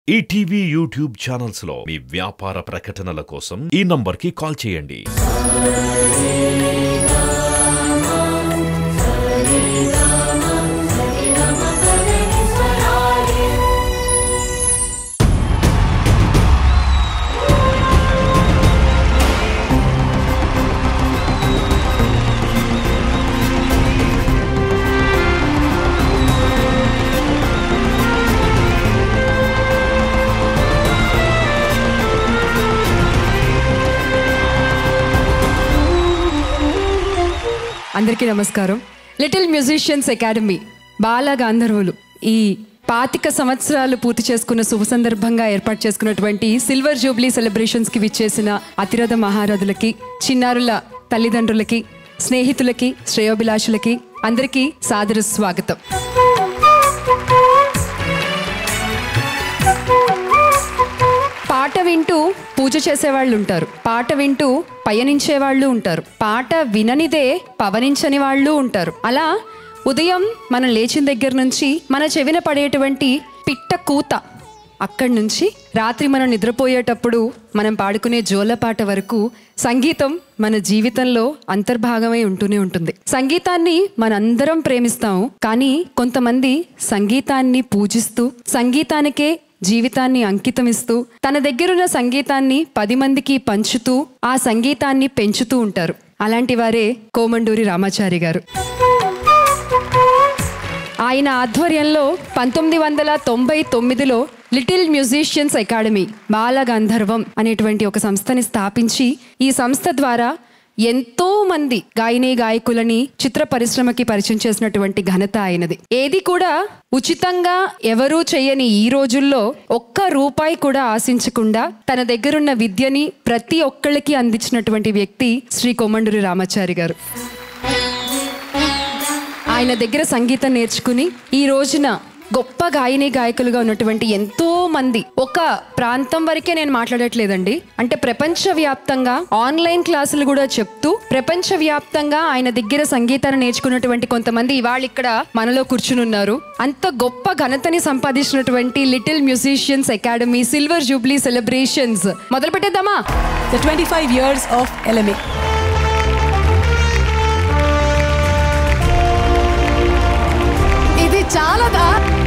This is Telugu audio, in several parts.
ఈటీవీ యూట్యూబ్ ఛానల్స్ లో మీ వ్యాపార ప్రకటనల కోసం ఈ నంబర్కి కాల్ చేయండి అందరికీ నమస్కారం లిటిల్ మ్యూజిషియన్స్ అకాడమీ బాల గాంధర్వులు ఈ పాతిక సంవత్సరాలు పూర్తి చేసుకున్న శుభ సందర్భంగా ఏర్పాటు చేసుకున్నటువంటి సిల్వర్ జూబ్లీ సెలబ్రేషన్స్ కి విచ్చేసిన అతిరథ మహారథులకి చిన్నారుల తల్లిదండ్రులకి స్నేహితులకి శ్రేయోభిలాషులకి అందరికీ సాదర స్వాగతం పాట వింటూ పూజ చేసేవాళ్ళు ఉంటారు పాట వింటూ పయనించే వాళ్ళు ఉంటారు పాట విననిదే పవనించని వాళ్ళు ఉంటారు అలా ఉదయం మనం లేచిన దగ్గర నుంచి మన చెవిన పడేటువంటి పిట్ట కూత అక్కడి నుంచి రాత్రి మనం నిద్రపోయేటప్పుడు మనం పాడుకునే జోలపాట వరకు సంగీతం మన జీవితంలో అంతర్భాగమై ఉంటూనే ఉంటుంది సంగీతాన్ని మనందరం ప్రేమిస్తాము కానీ కొంతమంది సంగీతాన్ని పూజిస్తూ సంగీతానికే జీవితాన్ని అంకితమిస్తూ తన దగ్గరున్న సంగీతాన్ని పది మందికి పంచుతూ ఆ సంగీతాన్ని పెంచుతూ ఉంటారు అలాంటి వారే కోమండూరి రామాచారి గారు ఆయన ఆధ్వర్యంలో పంతొమ్మిది వందల తొంభై తొమ్మిదిలో little musicians academy Bala Gandharvam అనేటువంటి ఒక సంస్థని స్థాపించి ఈ సంస్థ ద్వారా ఎంతో మంది గాయని గాయకులని చిత్ర పరిశ్రమకి పరిచయం చేసినటువంటి ఘనత ఆయనది ఏది కూడా ఉచితంగా ఎవరూ చేయని ఈ రోజుల్లో ఒక్క రూపాయి కూడా ఆశించకుండా తన దగ్గరున్న విద్యని ప్రతి ఒక్కళ్ళకి అందించినటువంటి వ్యక్తి శ్రీ కొమండూరి రామాచారి గారు ఆయన దగ్గర సంగీతం నేర్చుకుని ఈ రోజున గొప్ప గాయని గాయకులుగా ఉన్నటువంటి ఎంతో మంది ఒక ప్రాంతం వరకే నేను మాట్లాడట్లేదండి అంటే ప్రపంచ వ్యాప్తంగా ఆన్లైన్ క్లాసులు కూడా చెప్తూ ప్రపంచ వ్యాప్తంగా ఆయన దగ్గర సంగీతాన్ని నేర్చుకున్నటువంటి కొంతమంది ఇవాళ ఇక్కడ మనలో కూర్చుని ఉన్నారు అంత గొప్ప ఘనతని సంపాదించినటువంటి little musicians academy silver jubilee celebrations మొదలు పెట్టేద్దామా the 25 years of LMA. ఇది చాలదా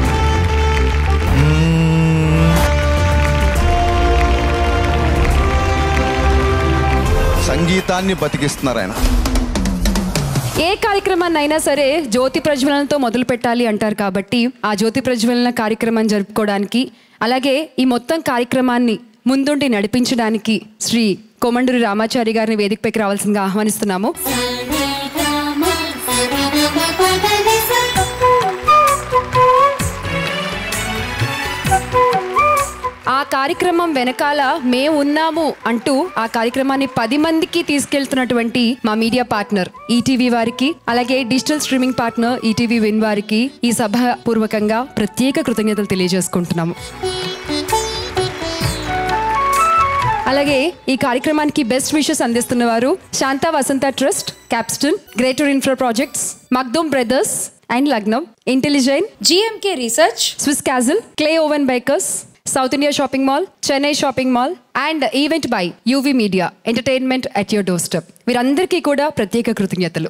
సంగీతాన్ని బతికిస్తున్నారు ఆయన ఏ కార్యక్రమాన్ని అయినా సరే జ్యోతి ప్రజ్వలనతో మొదలు పెట్టాలి అంటారు కాబట్టి ఆ జ్యోతి ప్రజ్వలన కార్యక్రమాన్ని జరుపుకోవడానికి అలాగే ఈ మొత్తం కార్యక్రమాన్ని ముందుండి నడిపించడానికి శ్రీ కోమండూరి రామాచారి గారిని వేదికపైకి రావాల్సిందిగా ఆహ్వానిస్తున్నాము ఆ కార్యక్రమం వెనకాల మేము ఉన్నాము అంటూ ఆ కార్యక్రమాన్ని పది మందికి తీసుకెళ్తున్నటువంటి మా మీడియా పార్ట్నర్ ఈటీవీ వారికి అలాగే digital streaming partner ETV win వారికి ఈ సభ పూర్వకంగా ప్రత్యేక కృతజ్ఞతలు తెలియజేసుకుంటున్నాము అలాగే ఈ కార్యక్రమానికి బెస్ట్ విషెస్ అందిస్తున్న వారు Shanta Vasantha trust capstone greater infra projects Makhdoom brothers and Lagnam ఇంటెలిజైన్ GMK Research, Swiss castle clay oven bikers south India shopping mall Chennai shopping mall and event by UV media entertainment at your doorstep వీరందరికీ కూడా ప్రత్యేక కృతజ్ఞతలు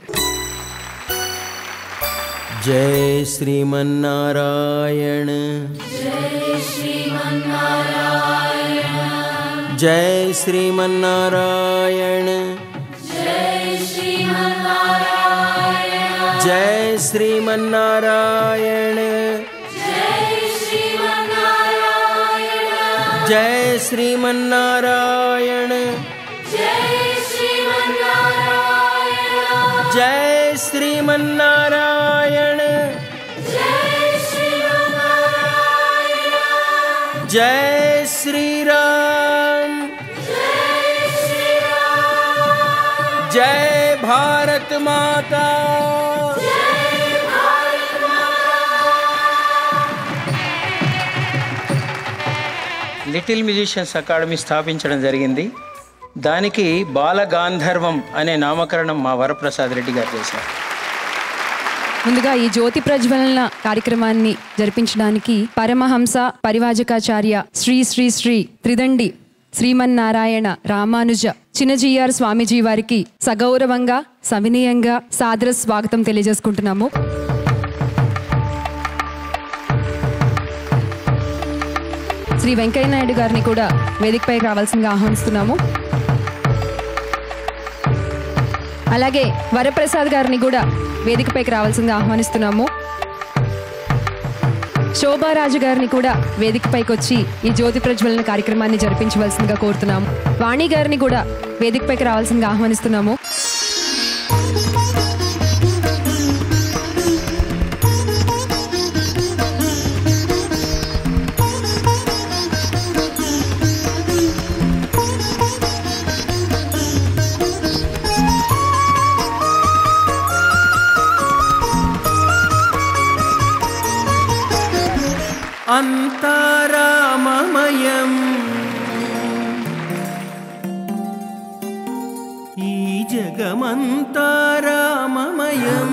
जय श्रीमन्नारायण जय श्रीमन्नारायण जय श्रीमन्नारायण जय श्रीमन्नारायण जय श्रीमन्नारायण जय श्री राम जय भारत माता లిటిల్ మ్యూజిషియన్స్ అకాడమీ స్థాపించడం జరిగింది దానికి బాల గాంధర్వం అనే నామకరణం మా వరప్రసాద్ రెడ్డి గారు చేశారు ముందుగా ఈ జ్యోతి ప్రజ్వలన కార్యక్రమాన్ని జరిపించడానికి పరమహంస పరివాజకాచార్య శ్రీ శ్రీ శ్రీ త్రిదండి శ్రీమన్నారాయణ రామానుజ చిన్నజీఆర్ స్వామీజీ వారికి సగౌరవంగా సవినీయంగా సాదర స్వాగతం తెలియజేసుకుంటున్నాము శ్రీ వెంకయ్య నాయుడు గారిని కూడా వేదికపై రావాల్సిందిగా ఆహ్వానిస్తున్నాము అలాగే వరప్రసాద్ గారిని కూడా వేదికపైకి రావాల్సిందిగా ఆహ్వానిస్తున్నాము శోభారాజు గారిని కూడా వేదికపైకి వచ్చి ఈ జ్యోతి ప్రజ్వలన కార్యక్రమాన్ని జరిపించవలసిందిగా కోరుతున్నాము వాణి గారిని కూడా వేదికపైకి రావాల్సిందిగా ఆహ్వానిస్తున్నాము అంతారామమయం ఈ జగమంతారామమయం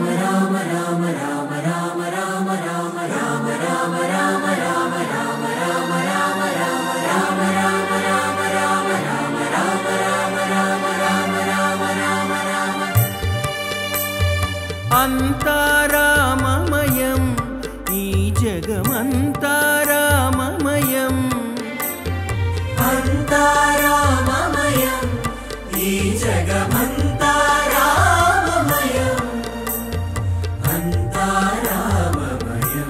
అంతారామమయం ఈ జగమంతారామమయం అంతారామమయం ఈ జగమంతారామమయం అంతారామమయం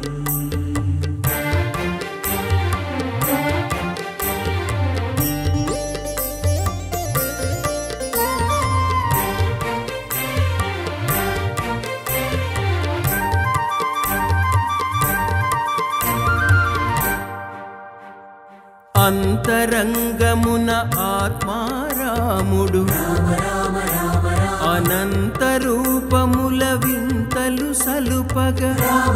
అంతరంగమున ఆత్మారాముడు అనంత రూపముల వింతలు సలుపగా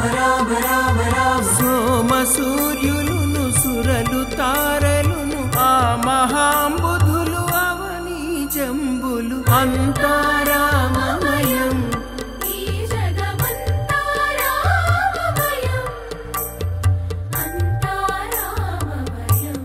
సోమ సూర్యులును సురలు తారలును ఆ మహాంబుధులు అవని జంబులు అంతారామమయం ఈ జగమంతారామమయం అంతారామమయం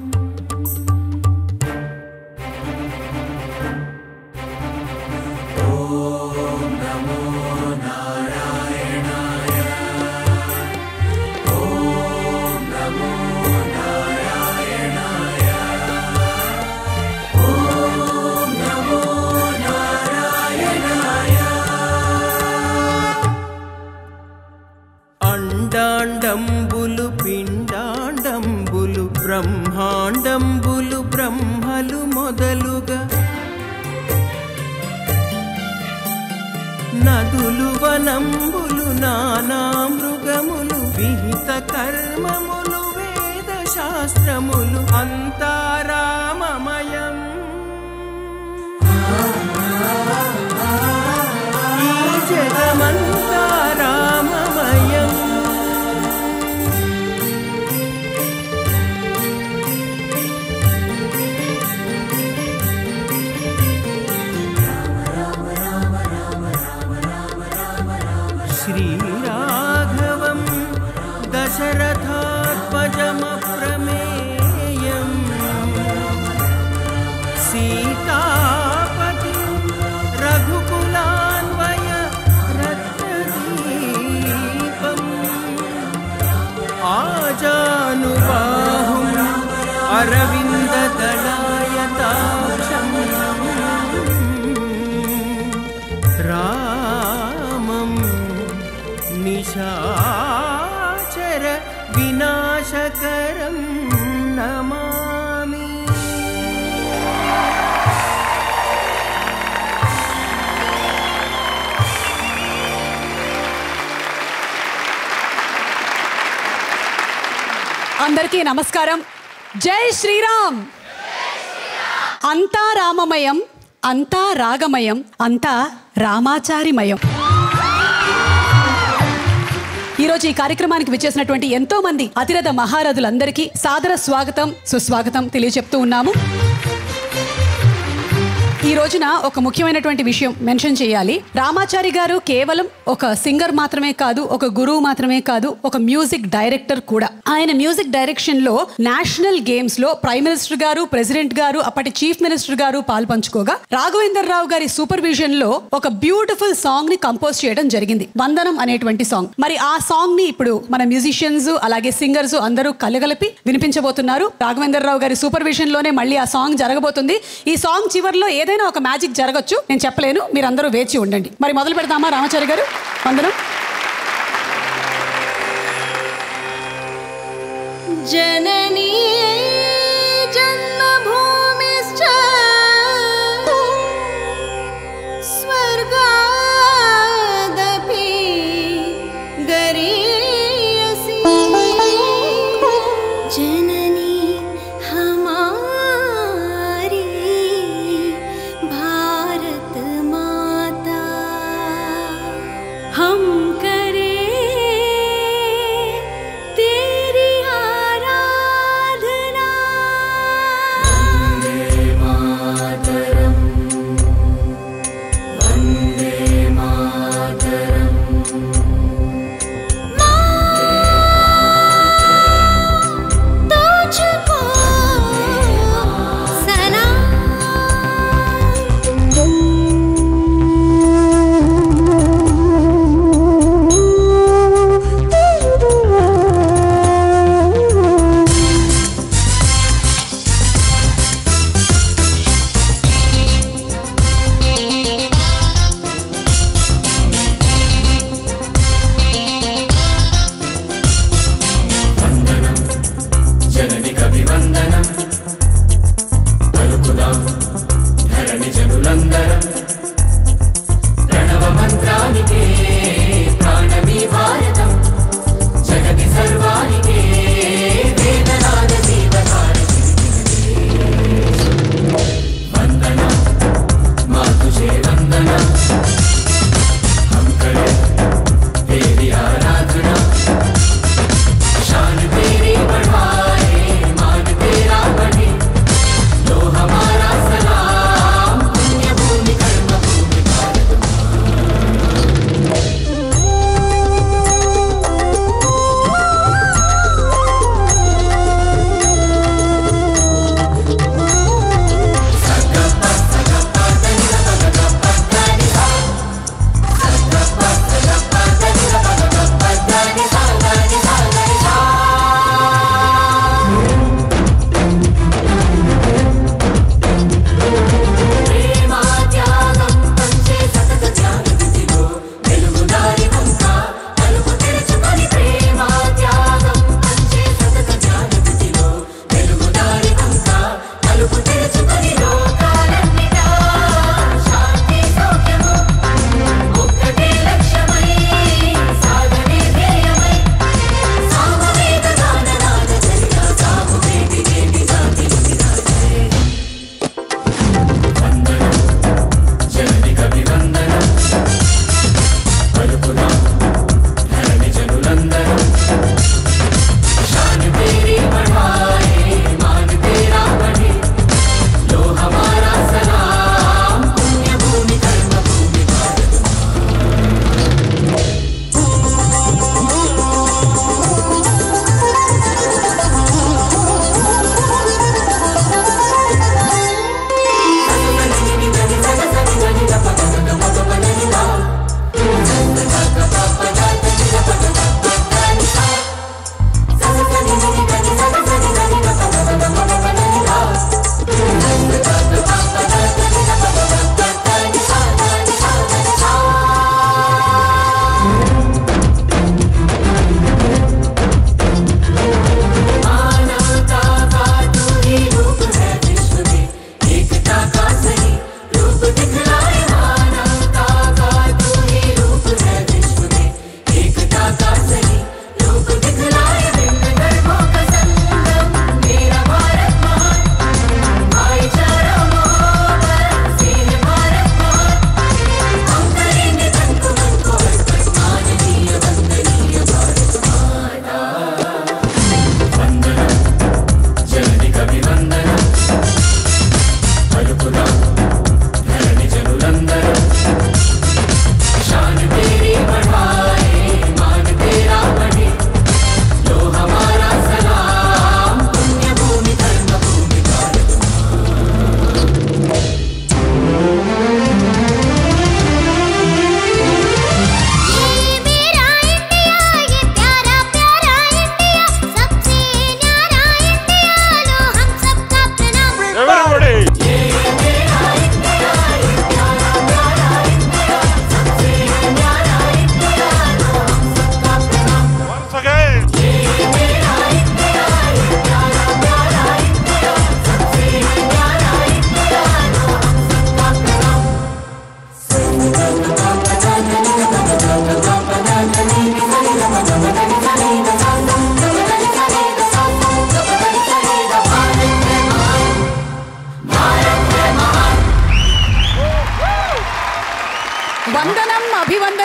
అండాండంబులు పిండాండంబులు బ్రహ్మాండంబులు బ్రహ్మలు మొదలుగా నదులు వనంబులు నానా మృగములు విహిత కర్మములు వేద శాస్త్రములు అంతారామమయం ఈ జగమంతారామమయం श्रीराघवं दशरथात्मजमप्रमेयम् सीतापतिं रघुकुलान्वय रत्नदीपम् आजानुबाहुम् अरविन्ददलायताक्षम् रामं निशाचर विनाशकरं नमामि అందరికీ నమస్కారం జై శ్రీరామ్ అంతా రామమయం అంతా రాగమయం అంతా రామాచారిమయం ఈరోజు ఈ కార్యక్రమానికి విచ్చేసినటువంటి ఎంతో మంది అతిరథ మహారథులందరికీ సాదర స్వాగతం సుస్వాగతం తెలియజెప్తూ ఉన్నాము ఈ రోజున ఒక ముఖ్యమైనటువంటి విషయం మెన్షన్ చేయాలి రామాచారి గారు కేవలం ఒక సింగర్ మాత్రమే కాదు ఒక గురువు మాత్రమే కాదు ఒక మ్యూజిక్ డైరెక్టర్ కూడా ఆయన మ్యూజిక్ డైరెక్షన్ లో నేషనల్ గేమ్స్ లో ప్రైమ్ మినిస్టర్ గారు ప్రెసిడెంట్ గారు అప్పటి చీఫ్ మినిస్టర్ గారు పాల్పంచుకోగా రాఘవేందర్ రావు గారి సూపర్విజన్ లో ఒక బ్యూటిఫుల్ సాంగ్ ని కంపోజ్ చేయడం జరిగింది వందనం అనేటువంటి సాంగ్ మరి ఆ సాంగ్ ని ఇప్పుడు మన మ్యూజిషియన్స్ అలాగే సింగర్స్ అందరూ కలగలిపి వినిపించబోతున్నారు రాఘవేందర్ రావు గారి సూపర్విజన్ లోనే మళ్ళీ ఆ సాంగ్ జరగబోతుంది ఈ సాంగ్ చివరిలో ఏదైనా ఒక మ్యాజిక్ జరగచ్చు నేను చెప్పలేను మీరందరూ వేచి ఉండండి మరి మొదలు పెడదామా రామాచారి గారు వందనం जननी जन्मभूमिश्च स्वर्गादपि गरीयसी जननी हमारी भारत माता हम करें तेरी आराधना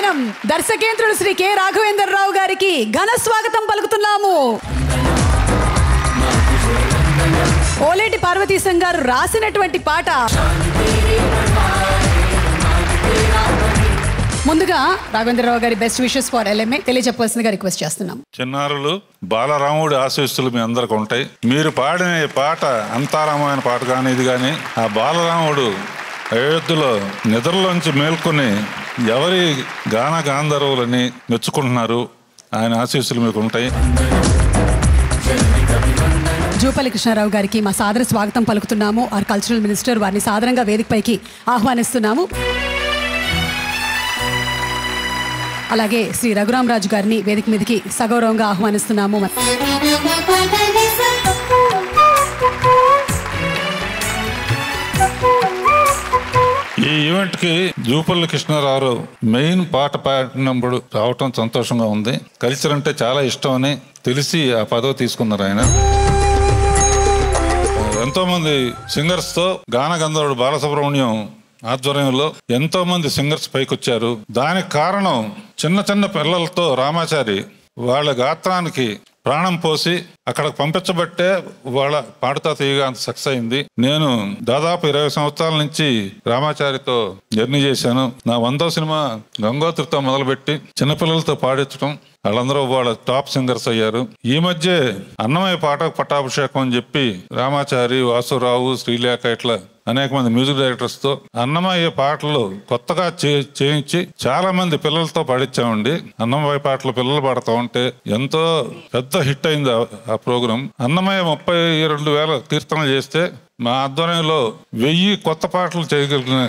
గానం దర్శకేంద్రుడు శ్రీ కె రాఘవేంద్రరావు గారికి ఘన స్వాగతం పలుకుతున్నాము ఓలేటి పార్వతీశం గారు రాసినటువంటి పాట ముందుగా రాఘవేంద్రరావు గారి బెస్ట్ విషెస్ ఫర్ ఎల్ఎంఏ తెలియజెప్పవలసిందిగా రిక్వెస్ట్ చేస్తున్నాం చిన్నారులు బాలరాముడి ఆశీస్సులు మీ అందరికి ఉంటాయి మీరు పాడిన ఈ పాట అంతారామైన పాట కానీ ఇది కానీ ఆ బాలరాముడు అయోధ్యలో నిద్రలోంచి మేల్కొని ఎవరి గాన గాంధర్వులని మెచ్చుకుంటున్నారు ఆయన ఆశీస్సులు మీకు ఉంటాయి జూపల్లి కృష్ణారావు గారికి మా సాదర స్వాగతం పలుకుతున్నాము ఆర్ కల్చరల్ మినిస్టర్ వారిని సాదరంగా వేదికపైకి ఆహ్వానిస్తున్నాము అలాగే శ్రీ రఘురామరాజు గారిని వేదిక మీదకి సగౌరవంగా ఆహ్వానిస్తున్నాము ఈ ఈవెంట్ కి జూపల్లి కృష్ణారావు మెయిన్ పాట పాడినప్పుడు రావటం సంతోషంగా ఉంది కల్చర్ అంటే చాలా ఇష్టం అని తెలిసి ఆ పదవి తీసుకున్నారు ఆయన ఎంతో మంది సింగర్స్ తో గాన గంధర్వుడు బాలసుబ్రహ్మణ్యం ఆధ్వర్యంలో ఎంతో మంది సింగర్స్ పైకొచ్చారు దానికి కారణం చిన్న చిన్న పిల్లలతో రామాచారి వాళ్ళ గాత్రానికి ప్రాణం పోసి అక్కడికి పంపించబట్టే వాళ్ళ పాడుతా తీయగా అంత సక్సెస్ అయింది నేను దాదాపు ఇరవై సంవత్సరాల నుంచి రామాచారితో జర్నీ చేశాను నా వందో సినిమా గంగోత్రితో మొదలుపెట్టి చిన్నపిల్లలతో పాడించడం వాళ్ళందరూ వాళ్ళ టాప్ సింగర్స్ అయ్యారు ఈ మధ్య అన్నమయ్య పాటకు పట్టాభిషేకం అని చెప్పి రామాచారి వాసురావు శ్రీలేఖ ఇట్లా అనేక మంది మ్యూజిక్ డైరెక్టర్స్ తో అన్నమయ్య పాటలు కొత్తగా చే- చేయించి చాలా మంది పిల్లలతో పాడించామండి అన్నమయ్య పాటలు పిల్లలు పాడుతూ ఉంటే ఎంతో పెద్ద హిట్ అయింది ఆ- ఆ ప్రోగ్రాం అన్నమయ్య ముప్పై రెండు వేల కీర్తనలు చేస్తే మా ఆధ్వర్యంలో వెయ్యి కొత్త పాటలు చేయగలిగిన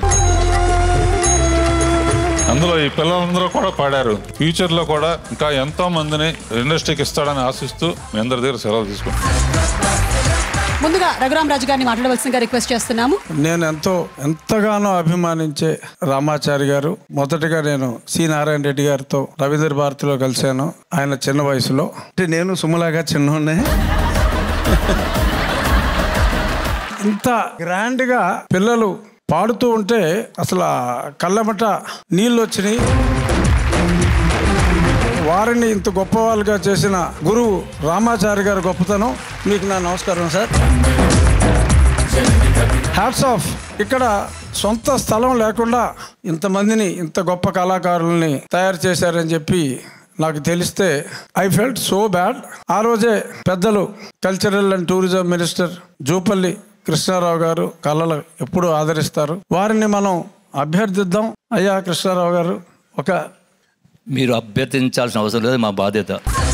అందులో ఈ పిల్లలందరూ కూడా పాడారు ఫ్యూచర్ లో కూడా ఇంకా ఎంతో మందిని ఇండస్ట్రీకి ఇస్తాడని ఆశిస్తూ మీ అందరి దగ్గర సెలవు తీసుకుంటాం ముందుగా రఘురామరాజు గారిని మాట్లాడవలసిందిగా రిక్వెస్ట్ చేస్తున్నాము నేను ఎంతో ఎంతగానో అభిమానించే రామాచారి గారు మొదటగా నేను సి నారాయణ రెడ్డి గారితో రవీంద్ర భారతిలో కలిశాను ఆయన చిన్న వయసులో అంటే నేను సుమలాగా చిన్నోన్నే ఇంత గ్రాండ్గా పిల్లలు పాడుతూ ఉంటే అసలు ఆ కళ్ళమట నీళ్ళు వచ్చినాయి వారిని ఇంత గొప్ప వాళ్ళుగా చేసిన గురువు రామాచారి గారి గొప్పతనం మీకు నా నమస్కారం సార్ హ్యాట్స్ ఆఫ్ ఇక్కడ సొంత స్థలం లేకుండా ఇంతమందిని ఇంత గొప్ప కళాకారుల్ని తయారు చేశారని చెప్పి నాకు తెలిస్తే ఐ ఫెల్ట్ సో బ్యాడ్ ఆ రోజే పెద్దలు cultural and tourism minister Jupally Krishna Rao గారు కళలు ఎప్పుడూ ఆదరిస్తారు వారిని మనం అభ్యర్థిద్దాం అయ్యా కృష్ణారావు గారు ఒక మీరు అభ్యర్థించాల్సిన అవసరం లేదు మా బాధ్యత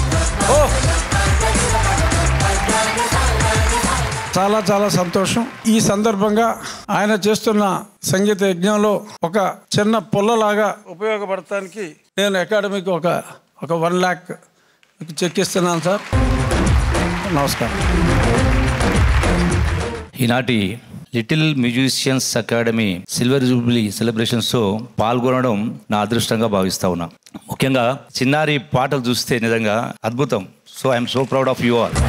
చాలా చాలా సంతోషం ఈ సందర్భంగా ఆయన చేస్తున్న సంగీత యజ్ఞంలో ఒక చిన్న పుల్లలాగా ఉపయోగపడటానికి నేను అకాడమీకి ఒక ఒక వన్ ల్యాక్ చెక్ ఇస్తున్నాను సార్ నమస్కారం ఈనాటి little musicians academy silver jubilee celebrations తో పాల్గొనడం నా అదృష్టంగా భావిస్తా ఉన్నా ముఖ్యంగా చిన్నారి పాటలు చూస్తే నిజంగా అద్భుతం so I'm so proud of you all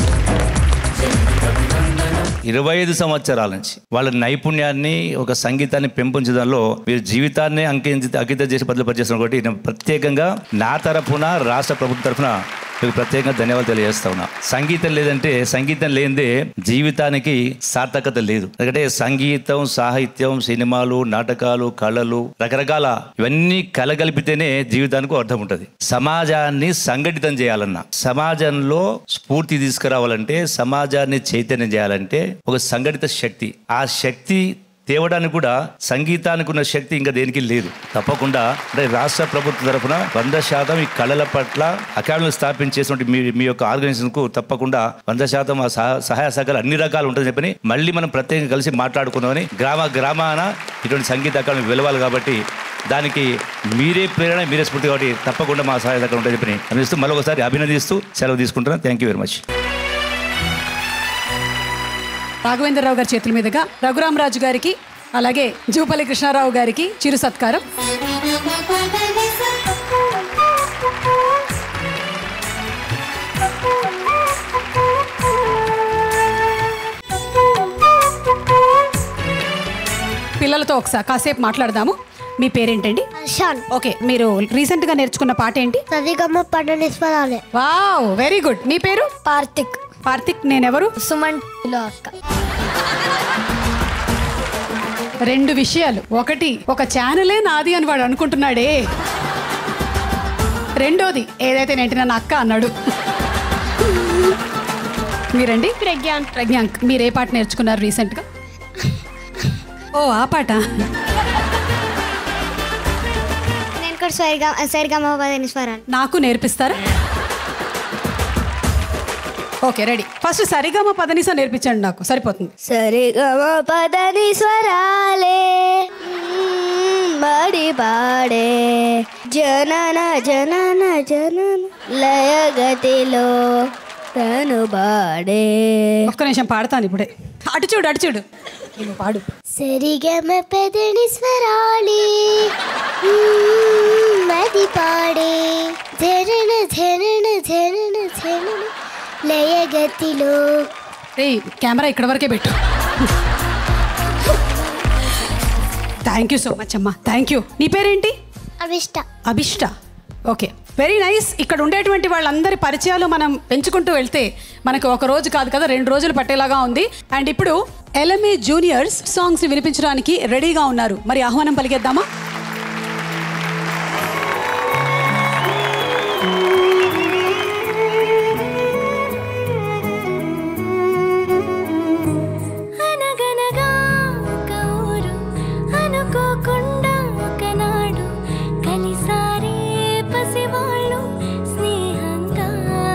ఇరవై ఐదు సంవత్సరాల నుంచి వాళ్ళ నైపుణ్యాన్ని ఒక సంగీతాన్ని పెంపొంచడంలో మీరు జీవితాన్ని అంకిత అంకితం చేసి బదులు పనిచేస్తున్నారు కాబట్టి నేను ప్రత్యేకంగా నా తరపున రాష్ట్ర ప్రభుత్వం తరపున మీకు ప్రత్యేకంగా ధన్యవాదాలు తెలియజేస్తా ఉన్నా సంగీతం లేదంటే సంగీతం లేనిదే జీవితానికి సార్థకత లేదు ఎందుకంటే సంగీతం సాహిత్యం సినిమాలు నాటకాలు కళలు రకరకాల ఇవన్నీ కలగలిపితేనే జీవితానికి అర్థం ఉంటుంది సమాజాన్ని సంఘటితం చేయాలన్నా సమాజంలో స్ఫూర్తి తీసుకురావాలంటే సమాజాన్ని చైతన్యం చేయాలంటే ఒక సంఘటిత శక్తి ఆ శక్తి తేవడానికి కూడా సంగీతానికి ఉన్న శక్తి ఇంకా దేనికి లేదు తప్పకుండా అంటే రాష్ట్ర ప్రభుత్వం తరఫున వంద శాతం ఈ కళల పట్ల అకాడమీలు స్థాపించేటువంటి మీ మీ యొక్క ఆర్గనైజేషన్ కు తప్పకుండా వంద శాతం ఆ సహ- సహాయ సహకారాలు అన్ని రకాలు ఉంటుందని చెప్పని మళ్ళీ మనం ప్రత్యేకంగా కలిసి మాట్లాడుకుందామని గ్రామ గ్రామాన ఇటువంటి సంగీత అకాడమీ వెలవాలి కాబట్టి దానికి మీరే ప్రేరణ మీరే స్ఫూర్తి కాబట్టి తప్పకుండా మా సహాయ సహకారం ఉంటుందని చెప్పని అందిస్తూ మరొకసారి అభినందిస్తూ సెలవు తీసుకుంటున్నాను thank you very much Raghavendra Rao గారి చేతుల మీదుగా రఘురామరాజు గారికి అలాగే జూపల్లి కృష్ణారావు గారికి చిరు సత్కారం పిల్లలతో ఒకసారి కాసేపు మాట్లాడదాము మీ పేరేంటండి షాన్ ఓకే మీరు రీసెంట్ గా నేర్చుకున్న పాట ఏంటి సరిగమ్మ పన్నెండు స్వరాలే వావ్ వెరీ గుడ్ మీ పేరు కార్తిక్ కార్తిక్ నేనెవరు సుమన్ లో అక్క రెండు విషయాలు ఒకటి ఒక ఛానలే నాది అని వాడు అనుకుంటున్నాడే రెండోది ఏదైతే నేంటి నన్ను అక్క అన్నాడు మీరండి ప్రజ్ఞాన్ ప్రజ్ఞాంక్ మీరు ఏ పాట నేర్చుకున్నారు రీసెంట్గా ఓ ఆ పాట నేను కూడా సరిగా సరిగమ్మ పన్నెండు స్వరాలు నాకు నేర్పిస్తారా ఓకే రెడీ ఫస్ట్ సరిగమ పదనిసా నేర్పించండి నాకు సరిపోతుంది సరిగమ పదని స్వరాలే మ్మ్, బడి పాడే జనన జనన జనన లయగతిలో తను పాడే ఒక్క నిమిషం పాడతాను ఇప్పుడే అటు చూడు అటు చూడు నువ్వు పాడు సరిగమ పదని స్వరాలే మ్మ్, మది పాడే ధరణ ధరణ ధరణ ధరణ లయగతిలో రే కెమెరా ఇక్కడ వరకే పెట్టు థ్యాంక్ యూ సో మచ్ అమ్మా థ్యాంక్ యూ నీ పేరేంటి Avishta Abhishta okay very nice ఇక్కడ ఉండేటువంటి వాళ్ళందరి పరిచయాలు మనం పెంచుకుంటూ వెళ్తే మనకు ఒక రోజు కాదు కదా రెండు రోజులు పట్టేలాగా ఉంది అండ్ ఇప్పుడు ఎల్ఎంఏ జూనియర్స్ సాంగ్స్ వినిపించడానికి రెడీగా ఉన్నారు మరి ఆహ్వానం పలికేద్దామా అనగనగా కౌరు అనుకోకుండా ఒకనాడు కలిసారే పసివాళ్ళు స్నేహంగా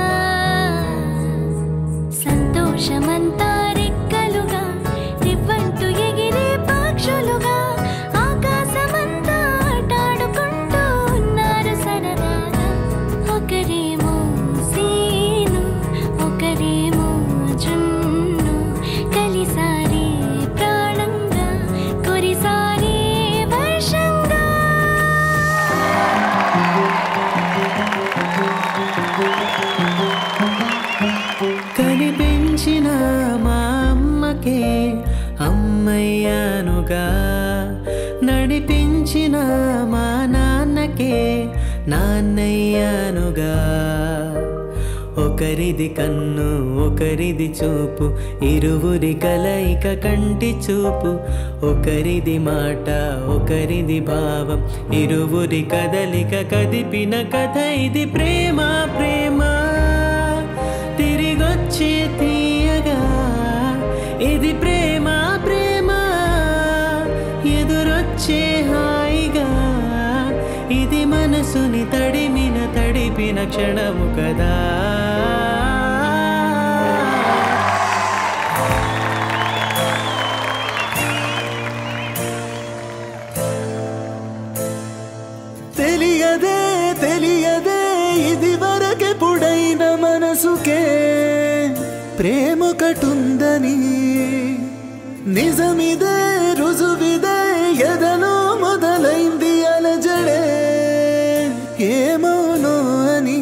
సంతోషమంతా రెక్కలుగా రివ్వంటూ ఎగిరే పక్షులుగా ఆకాశమంతా ఆటాడుకుంటూ ఉన్నారు సరదాగా ఒకరేమో సీను ఒకరేమో జున్ను కలిసారే ప్రాణంగా కొరిసారే వర్షంగా కనిపించిన మా అమ్మకే అమ్మయ్యానుగా నడిపించిన మా నాన్నకే నాన్నయ్యానుగా ఒకరిది కన్ను ఒకరిది చూపు ఇరువురి కలయిక కంటి చూపు ఒకరిది మాట ఒకరిది భావం ఇరువురి కదలిక కదిపిన కథ ఇది ప్రేమ ప్రేమ తిరిగొచ్చి తీయగా ఇది ప్రేమ ప్రేమ ఎదురొచ్చే హాయిగా ఇది మనసుని తడిమిన తడిపిన క్షణము కదా తెలియదే తెలియదే ఇది వరకెప్పుడైన మనసుకే ప్రేమొకటుందని నిజమిదే రుజువిదే ఎదలో మొదలైంది అలజడే ఏమోనో అని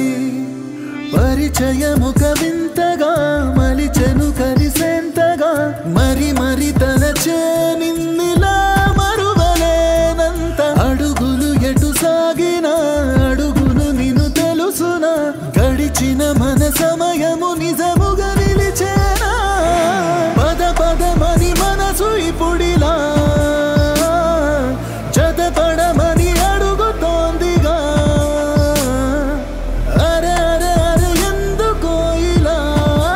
పరిచయముక వింతగా మలిచెను కలిసేంతగా మరి మరి తలచే నిన్నిలా మరువలేనంత అడుగులు ఎటు సాగిన అడుగులు నిన్ను తెలుసునా గడిచిన మన సమయము నిజముగా నిలిచేనా పద పదమని మనసు ఇప్పుడిలా జతపడమని అడుగుతోందిగా అరే అరే అరే ఎందుకో ఇలా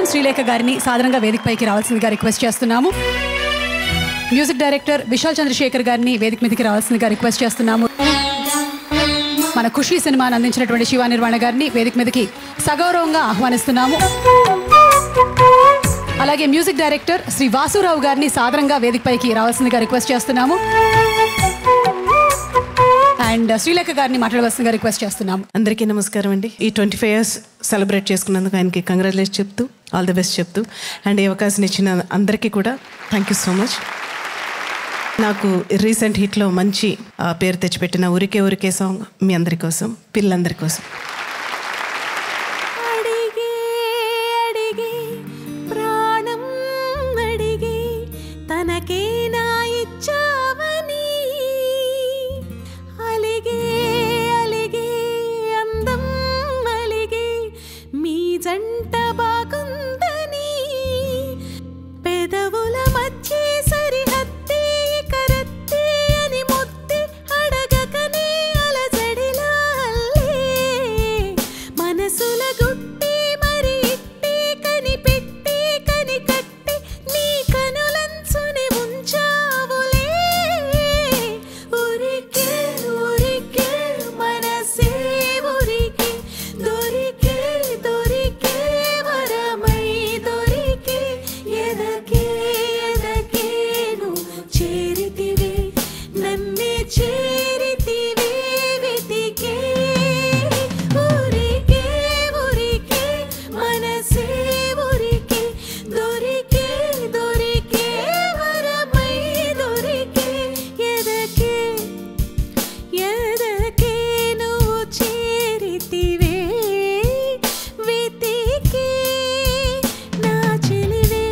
శ్రీలేఖ గారిని సాధారణంగా వేదికపైకి రావాల్సిందిగా రిక్వెస్ట్ చేస్తున్నాము మ్యూజిక్ డైరెక్టర్ విశాల్ చంద్రశేఖర్ గారిని వేదిక మీదకి రావాల్సిందిగా రిక్వెస్ట్ చేస్తున్నాము మన ఖుషి సినిమాను అందించినటువంటి శివ నిర్వాణ గారిని వేదిక మీదకి సగౌరవంగా ఆహ్వానిస్తున్నాము అలాగే మ్యూజిక్ డైరెక్టర్ శ్రీ వాసురావు గారిని సాదరంగా వేదికపైకి రావాల్సిందిగా రిక్వెస్ట్ చేస్తున్నాము అండ్ శ్రీలేఖ గారిని మాట్లాడవలసిందిగా రిక్వెస్ట్ చేస్తున్నాము అందరికీ నమస్కారం అండి ఈ ట్వంటీ ఫైవ్ ఇయర్స్ సెలబ్రేట్ చేసుకున్నందుకు ఆయనకి కంగ్రాచులేట్ చెప్తూ ఆల్ ది బెస్ట్ చెప్తూ అండ్ ఈ అవకాశం ఇచ్చిన అందరికీ కూడా థ్యాంక్ యూ సో మచ్ నాకు రీసెంట్ హిట్లో మంచి ఆ, పేరు తెచ్చిపెట్టిన ఉరికే ఉరికే సాంగ్ మీ అందరి కోసం పిల్లలందరి కోసం అడిగే అడిగే ప్రాణం అడిగే తనకే నా ఇచ్చావని అలిగే అలిగే అందం అలిగే మీ జంట బాగుందని పెదవుల మధ్య సరిహద్దే కరత్తే అని ముద్దే అడగకనే అలజడిలా అల్లే మనసుల గుట్టి మరి ఇట్టే కనిపెట్టి కనికట్టి నీ కనులంచుని ఉంచావులే ఊరికే ఊరికే మనసే ఊరికే దొరికే దొరికే వరమై దొరికే ఎదకే ఎదకేను చేరితివే నన్నే చేరితివే వెతికే ఊరికే ఊరికే మనసే ఊరికే దొరికే దొరికే వరమై దొరికే ఎదకే ఎదకే నువ్వు చేరితివే వెతికే నా చెలివే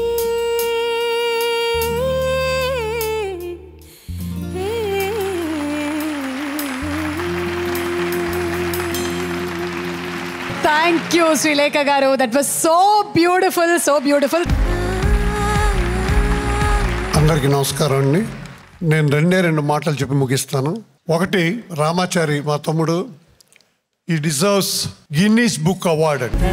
thank you Sreelekha garu that was so beautiful so beautiful అందరికీ నమస్కారం అండి నేను రెండే రెండు మాటలు చెప్పి ముగిస్తాను ఒకటి రామాచారి మా తమ్ముడు ఈ డిజర్వ్స్ గిన్నీస్ బుక్ అవార్డ్ అండి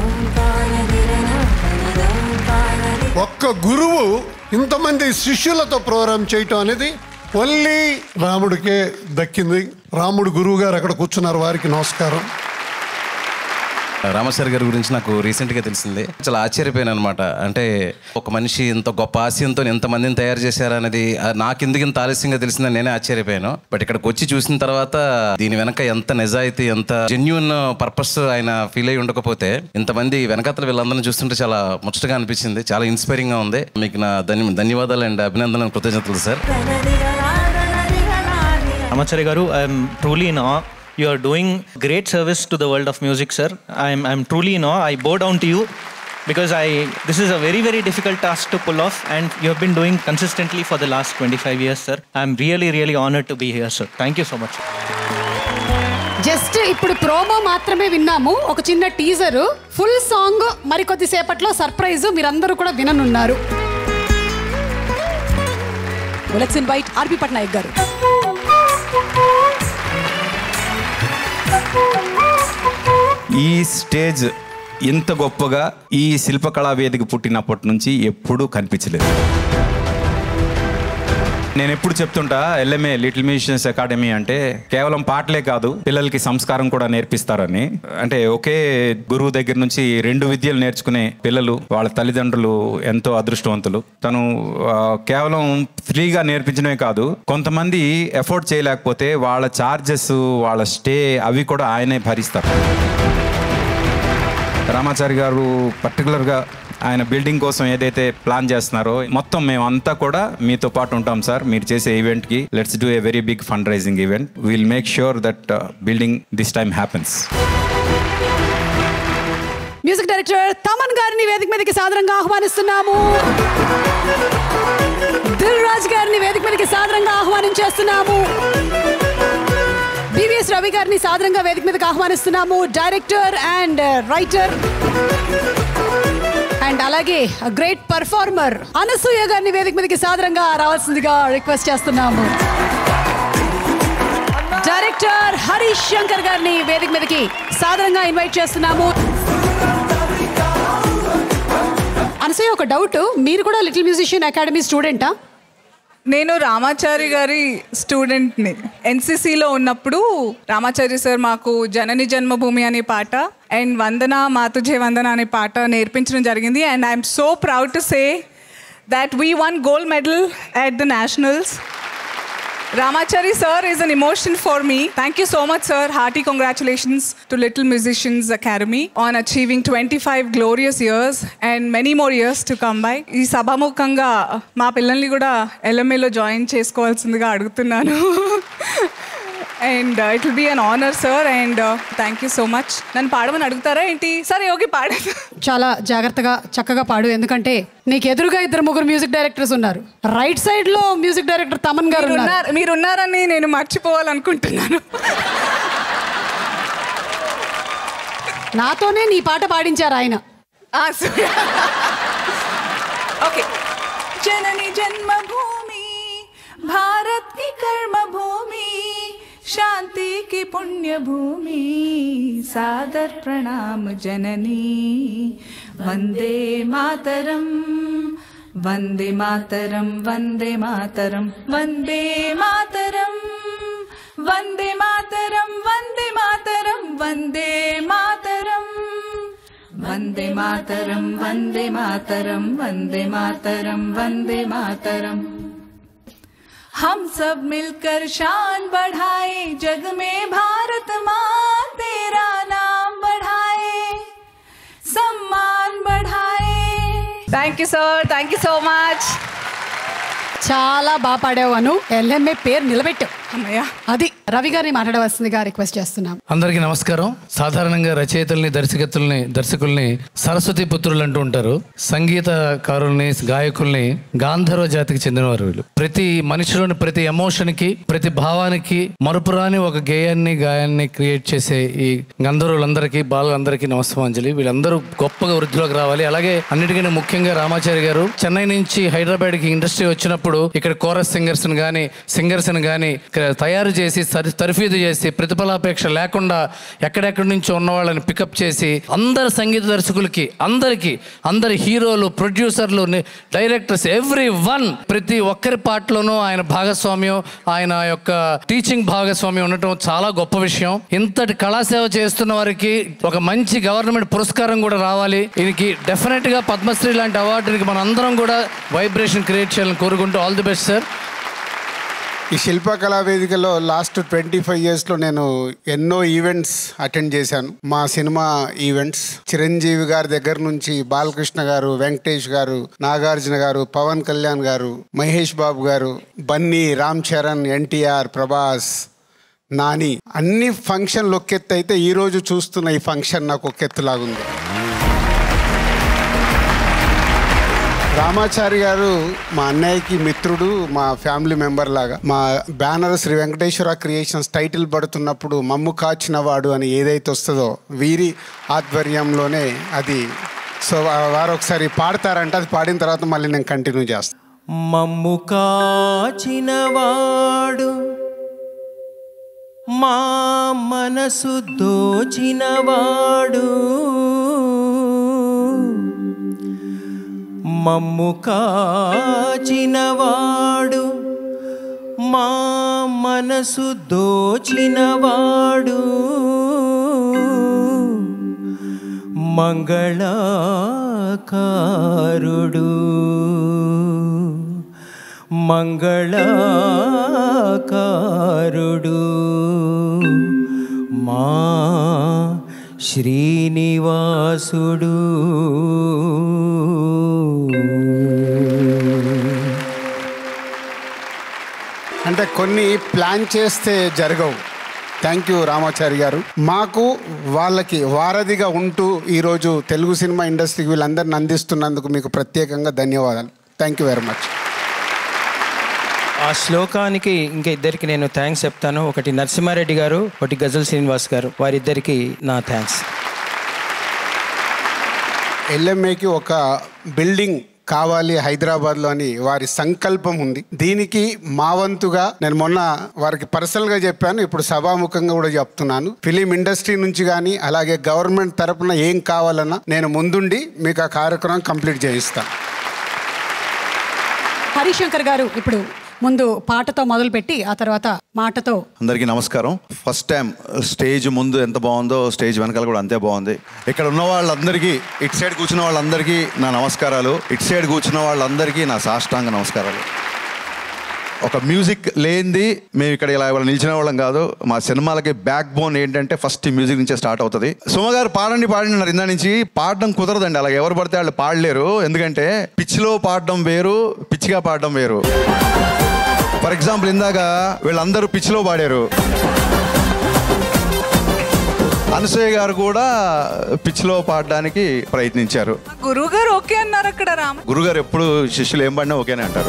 ఒక్క గురువు ఇంతమంది శిష్యులతో ప్రోగ్రామ్ చేయటం అనేది ఓన్లీ రాముడికే దక్కింది రాముడు గురువు గారు అక్కడ కూర్చున్నారు వారికి నమస్కారం రామచారి గారి గురించి నాకు రీసెంట్గా తెలిసింది చాలా ఆశ్చర్యపోయాను అనమాట అంటే ఒక మనిషి ఇంత గొప్ప ఆశయంతో ఎంతమందిని తయారు చేశారనేది ఆ, నాకు ఎందుకు ఇంత ఆలస్యంగా తెలిసిందని నేనే ఆశ్చర్యపోయాను బట్ ఇక్కడికి వచ్చి చూసిన తర్వాత దీని వెనక ఎంత నిజాయితీ ఎంత జెన్యున్ పర్పస్ ఆయన ఫీల్ అయి ఉండకపోతే ఇంతమంది వెనకాతల వీళ్ళందరినీ చూస్తుంటే చాలా ముచ్చటగా అనిపించింది చాలా ఇన్స్పైరింగ్గా ఉంది మీకు నా ధన్య ధన్యవాదాలు అండ్ అభినందనలు కృతజ్ఞతలు sir Ramachari Garu, I am truly in awe. You are doing great service to the world of music, sir. I am I'm truly in awe. I bow down to you because I this is a very very difficult task to pull off, and you have been doing consistently for the last 25 years, sir. I am really really honored to be here, sir. Thank you so much. Just ఇప్పుడు ప్రోమో మాత్రమే విన్నాము ఒక చిన్న టీజర్ ఫుల్ సాంగ్ మరికొద్ది సేపట్లో సర్ప్రైజ్ మీరందరూ కూడా విననున్నారు లెట్స్ ఇన్వైట్ ఆర్పి పట్నాయక్ గారు ఈ స్టేజ్ ఇంత గొప్పగా ఈ శిల్పకళా వేదిక పుట్టినప్పటి నుంచి ఎప్పుడూ కనిపించలేదు నేను ఎప్పుడు చెప్తుంటా ఎల్ఎంఏ లిటిల్ మ్యూజిషియన్స్ అకాడమీ అంటే కేవలం పాటలే కాదు పిల్లలకి సంస్కారం కూడా నేర్పిస్తారని అంటే ఒకే గురువు దగ్గర నుంచి రెండు విద్యలు నేర్చుకునే పిల్లలు వాళ్ళ తల్లిదండ్రులు ఎంతో అదృష్టవంతులు తను ఆ, కేవలం ఫ్రీగా నేర్పించడమే కాదు కొంతమంది ఎఫోర్డ్ చేయలేకపోతే వాళ్ళ చార్జెస్ వాళ్ళ స్టే అవి కూడా ఆయనే భరిస్తారు రామాచారి గారు పర్టికులర్గా ఆయన బిల్డింగ్ కోసం ఏదైతే ప్లాన్ చేస్తున్నారో మొత్తం మేమంతా కూడా మీతో పాటు ఉంటాం సార్ మీరు చేసే ఈవెంట్కి let's do a very big fund raising event will make sure that building this time happens music director Thaman గారిని వేదిక మీదకి సాదరంగా ఆహ్వానిస్తున్నాము దిల్ రాజ్ గారిని వేదిక మీదకి సాదరంగా ఆహ్వానించేస్తున్నాము బివిఎస్ రవి గారిని సాదరంగా వేదిక మీదకి ఆహ్వానిస్తున్నాము డైరెక్టర్ అండ్ రైటర్ అండ్ అలాగే గ్రేట్ పర్ఫార్మర్ అనసూయ గారిని వేదిక మీదకి సాదరంగా రావాల్సిందిగా రిక్వెస్ట్ చేస్తున్నాము డైరెక్టర్ హరీష్ శంకర్ గారిని వేదిక మీదకి సాదరంగా ఇన్వైట్ చేస్తున్నాము అనసూయ ఒక డౌట్ మీరు కూడా లిటిల్ మ్యూజిషియన్ అకాడమీ స్టూడెంటా నేను రామాచారి గారి స్టూడెంట్ని ఎన్సీసీలో ఉన్నప్పుడు రామాచారి సార్ మాకు జనని జన్మభూమి అనే పాట అండ్ వందన మాతుజే వందన అనే పాట నేర్పించడం జరిగింది and I'm so proud to say that we won gold medal at the nationals. Ramachari sir is an emotion for me. Thank you so much, sir. Hearty congratulations to Little Musicians Academy on achieving 25 glorious years and many more years to come by. ఈ సభాముఖంగా మా పిల్లల్ని కూడా ఎల్ఎంఏలో జాయిన్ చేసుకోవాల్సిందిగా అడుగుతున్నాను and it will be an honour sir and thank you so much నన్ను పాడమని అడుగుతారా ఏంటి సరే యోగి పాడ చాలా జాగ్రత్తగా చక్కగా పాడు ఎందుకంటే నీకు ఎదురుగా ఇద్దరు ముగ్గురు మ్యూజిక్ డైరెక్టర్స్ ఉన్నారు రైట్ సైడ్ లో మ్యూజిక్ డైరెక్టర్ తమన్ గారు ఉన్నారు మీరున్నారు మీరున్నారని నేను మర్చిపోవాలనుకుంటున్నాను నాతోనే నీ పాట పాడించారు ఆయన ఓకే జనని జన్మభూమి भारत की कर्म भूमि शांति की पुण्य भूमि सादर प्रणाम जननी वंदे मातरम वंदे मातरम वंदे मातरम वंदे मातरम वंदे मातरम वंदे मातरम वंदे मातरम वंदे मातरम वंदे मातरम वंदे मातरम वंदे मातरम हम सब मिलकर शान बढ़ाए जग में भारत माँ तेरा नाम बढ़ाए सम्मान बढ़ाए thank you sir thank you so much చాలా బాగా పాడావు అను ఎల్ఎంఏ పేరు నిలబెట్టావు అది రవి గారిని మాట్లాడవలసిందిగా రిక్వెస్ట్ చేస్తున్నాం అందరికీ నమస్కారం సాధారణంగా రచయితల్ని దర్శకత్తుల్ని దర్శకుల్ని సరస్వతి పుత్రులు అంటూ ఉంటారు సంగీతకారుల్ని గాయకుల్ని గాంధర్వ జాతికి చెందినవారు వీళ్ళు ప్రతి మనిషిలోని ప్రతి ఎమోషన్ కి ప్రతి భావానికి మరుపురాని ఒక గేయాన్ని గాయాన్ని క్రియేట్ చేసే ఈ గంధర్వులందరికీ బాలందరికీ నమస్కారాంజలి వీళ్ళందరూ గొప్పగా వృద్ధిలోకి రావాలి అలాగే అన్నిటికన్నా ముఖ్యంగా రామాచారి గారు చెన్నై నుంచి హైదరాబాద్ కి ఇండస్ట్రీ వచ్చినప్పుడు ఇక్కడ కోరస్ సింగర్స్ కానీ సింగర్స్ కానీ తయారు చేసి సరి తర్ఫీదు చేసి ప్రతిఫలాపేక్ష లేకుండా ఎక్కడెక్కడి నుంచి ఉన్న వాళ్ళని పికప్ చేసి అందరు సంగీత దర్శకులకి అందరికీ అందరి హీరోలు ప్రొడ్యూసర్లు ని- డైరెక్టర్స్ ఎవ్రీ వన్ ప్రతి ఒక్కరి పాటలోనూ ఆయన భాగస్వామ్యం ఆయన యొక్క టీచింగ్ భాగస్వామ్యం ఉండటం చాలా గొప్ప విషయం ఇంతటి కళాసేవ చేస్తున్న వారికి ఒక మంచి గవర్నమెంట్ పురస్కారం కూడా రావాలి దీనికి డెఫినెట్ గా పద్మశ్రీ లాంటి అవార్డుకి మన అందరం కూడా వైబ్రేషన్ క్రియేట్ చేయాలని కోరుకుంటూ ఆల్ ది బెస్ట్ సార్ ఈ శిల్పకళా వేదికలో లాస్ట్ ట్వంటీ ఫైవ్ ఇయర్స్లో నేను ఎన్నో ఈవెంట్స్ అటెండ్ చేశాను మా సినిమా ఈవెంట్స్ చిరంజీవి గారి దగ్గర నుంచి బాలకృష్ణ గారు వెంకటేష్ గారు నాగార్జున గారు పవన్ కళ్యాణ్ గారు మహేష్ బాబు గారు బన్నీ రామ్ చరణ్ ఎన్టీఆర్ ప్రభాస్ నాని అన్ని ఫంక్షన్లు ఒకెత్తు అయితే ఈరోజు చూస్తున్న ఈ ఫంక్షన్ నాకు ఒకెత్తులాగుంది రామాచారి గారు మా అన్నయ్యకి మిత్రుడు మా ఫ్యామిలీ మెంబర్ లాగా మా banner Sri Venkateswara creations title పడుతున్నప్పుడు మమ్ము కాచిన వాడు అని ఏదైతే వస్తుందో వీరి ఆధ్వర్యంలోనే అది సో వా- వారు ఒకసారి పాడతారంటే అది పాడిన తర్వాత మళ్ళీ నేను కంటిన్యూ చేస్తాను మమ్ము కాచినవాడు మా మనసు దోచినవాడు మమ్ము కాచినవాడు మా మనసు దోచినవాడు మంగళాకారుడు మంగళాకారుడు మా శ్రీనివాసుడు అంటే కొన్ని ప్లాన్ చేస్తే జరగవు థ్యాంక్ యూ రామాచారి గారు మాకు వాళ్ళకి వారధిగా ఉంటూ ఈరోజు తెలుగు సినిమా ఇండస్ట్రీకి వీళ్ళందరిని అందిస్తున్నందుకు మీకు ప్రత్యేకంగా ధన్యవాదాలు థ్యాంక్ యూ వెరీ మచ్ ఆ శ్లోకానికి ఇంకా ఇద్దరికి నేను థ్యాంక్స్ చెప్తాను ఒకటి నరసింహారెడ్డి గారు ఒకటి గజల్ శ్రీనివాస్ గారు వారిద్దరికి నా థ్యాంక్స్ ఎల్ఎంఏకి ఒక బిల్డింగ్ కావాలి హైదరాబాద్లో అని వారి సంకల్పం ఉంది దీనికి మా వంతుగా నేను మొన్న వారికి పర్సనల్గా చెప్పాను ఇప్పుడు సభాముఖంగా కూడా చెప్తున్నాను ఫిలిం ఇండస్ట్రీ నుంచి కానీ అలాగే గవర్నమెంట్ తరపున ఏం కావాలన్నా నేను ముందుండి మీకు ఆ కార్యక్రమం కంప్లీట్ చేయిస్తాను హరిశంకర్ గారు ఇప్పుడు ముందు పాటతో మొదలుపెట్టి ఆ తర్వాత మాటతో అందరికీ నమస్కారం ఫస్ట్ టైం స్టేజ్ ముందు ఎంత బాగుందో స్టేజ్ వెనకాల కూడా అంతే బాగుంది ఇక్కడ ఉన్న వాళ్ళందరికీ ఇటు సైడ్ కూర్చున్న వాళ్ళందరికీ నా నమస్కారాలు ఇటు సైడ్ కూర్చున్న వాళ్ళందరికీ నా సాష్టాంగ నమస్కారాలు ఒక మ్యూజిక్ లేనిది మేము ఇక్కడ ఇలా ఇవాళ నిలిచిన వాళ్ళం కాదు మా సినిమాలకి బ్యాక్ బోన్ ఏంటంటే ఫస్ట్ ఈ మ్యూజిక్ నుంచే స్టార్ట్ అవుతుంది సుమ గారు పాడండి పాడండి అన్నారు ఇందా నుంచి పాడడం కుదరదండి అలా ఎవరు పడితే వాళ్ళు పాడలేరు ఎందుకంటే పిచ్చిలో పాడడం వేరు పిచ్చిగా పాడడం వేరు ఫర్ ఎగ్జాంపుల్ ఇందాక వీళ్ళందరూ పిచ్చిలో పాడారు అనసూయ గారు కూడా పిచ్చిలో పాడడానికి ప్రయత్నించారు గురువు గారు ఓకే అన్నారు అక్కడ రామ గురుగారు ఎప్పుడు శిష్యులు ఏం పడినా ఓకేనే అంటారు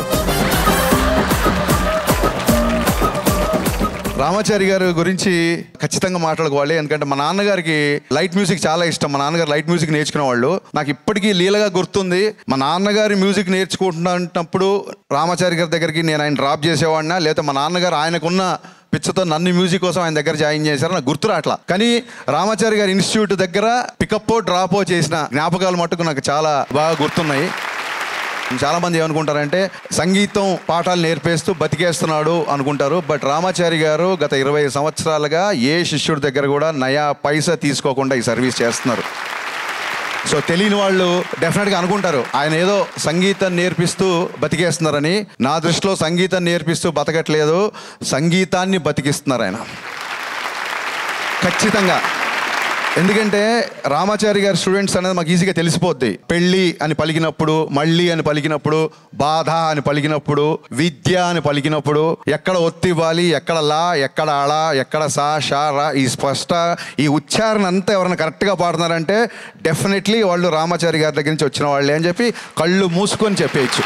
రామాచారి గారి గురించి ఖచ్చితంగా మాట్లాడుకోవాలి ఎందుకంటే మా నాన్నగారికి లైట్ మ్యూజిక్ చాలా ఇష్టం మా నాన్నగారు లైట్ మ్యూజిక్ నేర్చుకునే వాళ్ళు నాకు ఇప్పటికీ లీలగా గుర్తుంది మా నాన్నగారి మ్యూజిక్ నేర్చుకుంటున్నప్పుడు రామాచారి గారి దగ్గరికి నేను ఆయన డ్రాప్ చేసేవాడినా లేదా మా నాన్నగారు ఆయనకున్న పిచ్చతో నన్ను మ్యూజిక్ కోసం ఆయన దగ్గర జాయిన్ చేశారు నాకు గుర్తు రావట్లా కానీ రామాచారి గారి ఇన్స్టిట్యూట్ దగ్గర పికప్ డ్రాప్ చేసిన జ్ఞాపకాలు మట్టుకు నాకు చాలా బాగా గుర్తున్నాయి చాలా మంది ఏమనుకుంటారంటే సంగీతం పాఠాలు నేర్పేస్తూ బతికేస్తున్నాడు అనుకుంటారు బట్ రామాచారి గారు గత ఇరవై సంవత్సరాలుగా ఏ శిష్యుడి దగ్గర కూడా నయా పైసా తీసుకోకుండా ఈ సర్వీస్ చేస్తున్నారు సో తెలియని వాళ్ళు డెఫినెట్గా అనుకుంటారు ఆయన ఏదో సంగీతం నేర్పిస్తూ బతికేస్తున్నారని నా దృష్టిలో సంగీతం నేర్పిస్తూ బతకట్లేదు సంగీతాన్ని బతికిస్తున్నారు ఆయన ఖచ్చితంగా ఎందుకంటే రామాచారి గారి స్టూడెంట్స్ అనేది మాకు ఈజీగా తెలిసిపోద్ది పెళ్ళి అని పలికినప్పుడు మళ్ళీ అని పలికినప్పుడు బాధ అని పలికినప్పుడు విద్య అని పలికినప్పుడు ఎక్కడ ఒత్తి ఇవ్వాలి ఎక్కడ లా ఎక్కడ అళ ఎక్కడ సా షా రా ఈ స్పష్ట ఈ ఉచ్చారణ అంతా ఎవరైనా కరెక్ట్గా పాడుతున్నారంటే డెఫినెట్లీ వాళ్ళు రామాచారి గారి దగ్గర నుంచి వచ్చిన వాళ్ళే అని చెప్పి కళ్ళు మూసుకొని చెప్పేయచ్చు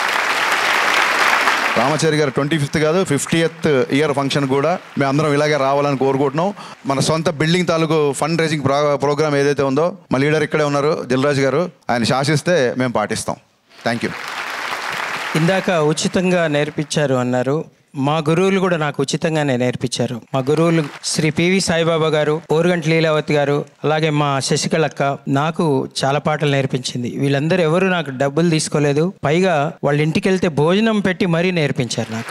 రామాచారి గారు ట్వంటీ ఫిఫ్త్ కాదు ఫిఫ్టీయత్ ఇయర్ ఫంక్షన్ కూడా మేము అందరం ఇలాగే రావాలని కోరుకుంటున్నాం మన సొంత బిల్డింగ్ తాలూకు ఫండ్ రైజింగ్ ప్రా ప్రోగ్రామ్ ఏదైతే ఉందో మా లీడర్ ఇక్కడే ఉన్నారు దిల్రాజు గారు ఆయన శాసిస్తే మేము పాటిస్తాం థ్యాంక్ యూ ఇందాక ఉచితంగా నేర్పించారు అన్నారు మా గురువులు కూడా నాకు ఉచితంగానే నేర్పించారు మా గురువులు శ్రీ పివి సాయిబాబా గారు ఓరుగంటి లీలావతి గారు అలాగే మా శశికళక్క నాకు చాలా పాటలు నేర్పించింది వీళ్ళందరూ ఎవరు నాకు డబ్బులు తీసుకోలేదు పైగా వాళ్ళ ఇంటికి వెళ్తే భోజనం పెట్టి మరీ నేర్పించారు నాకు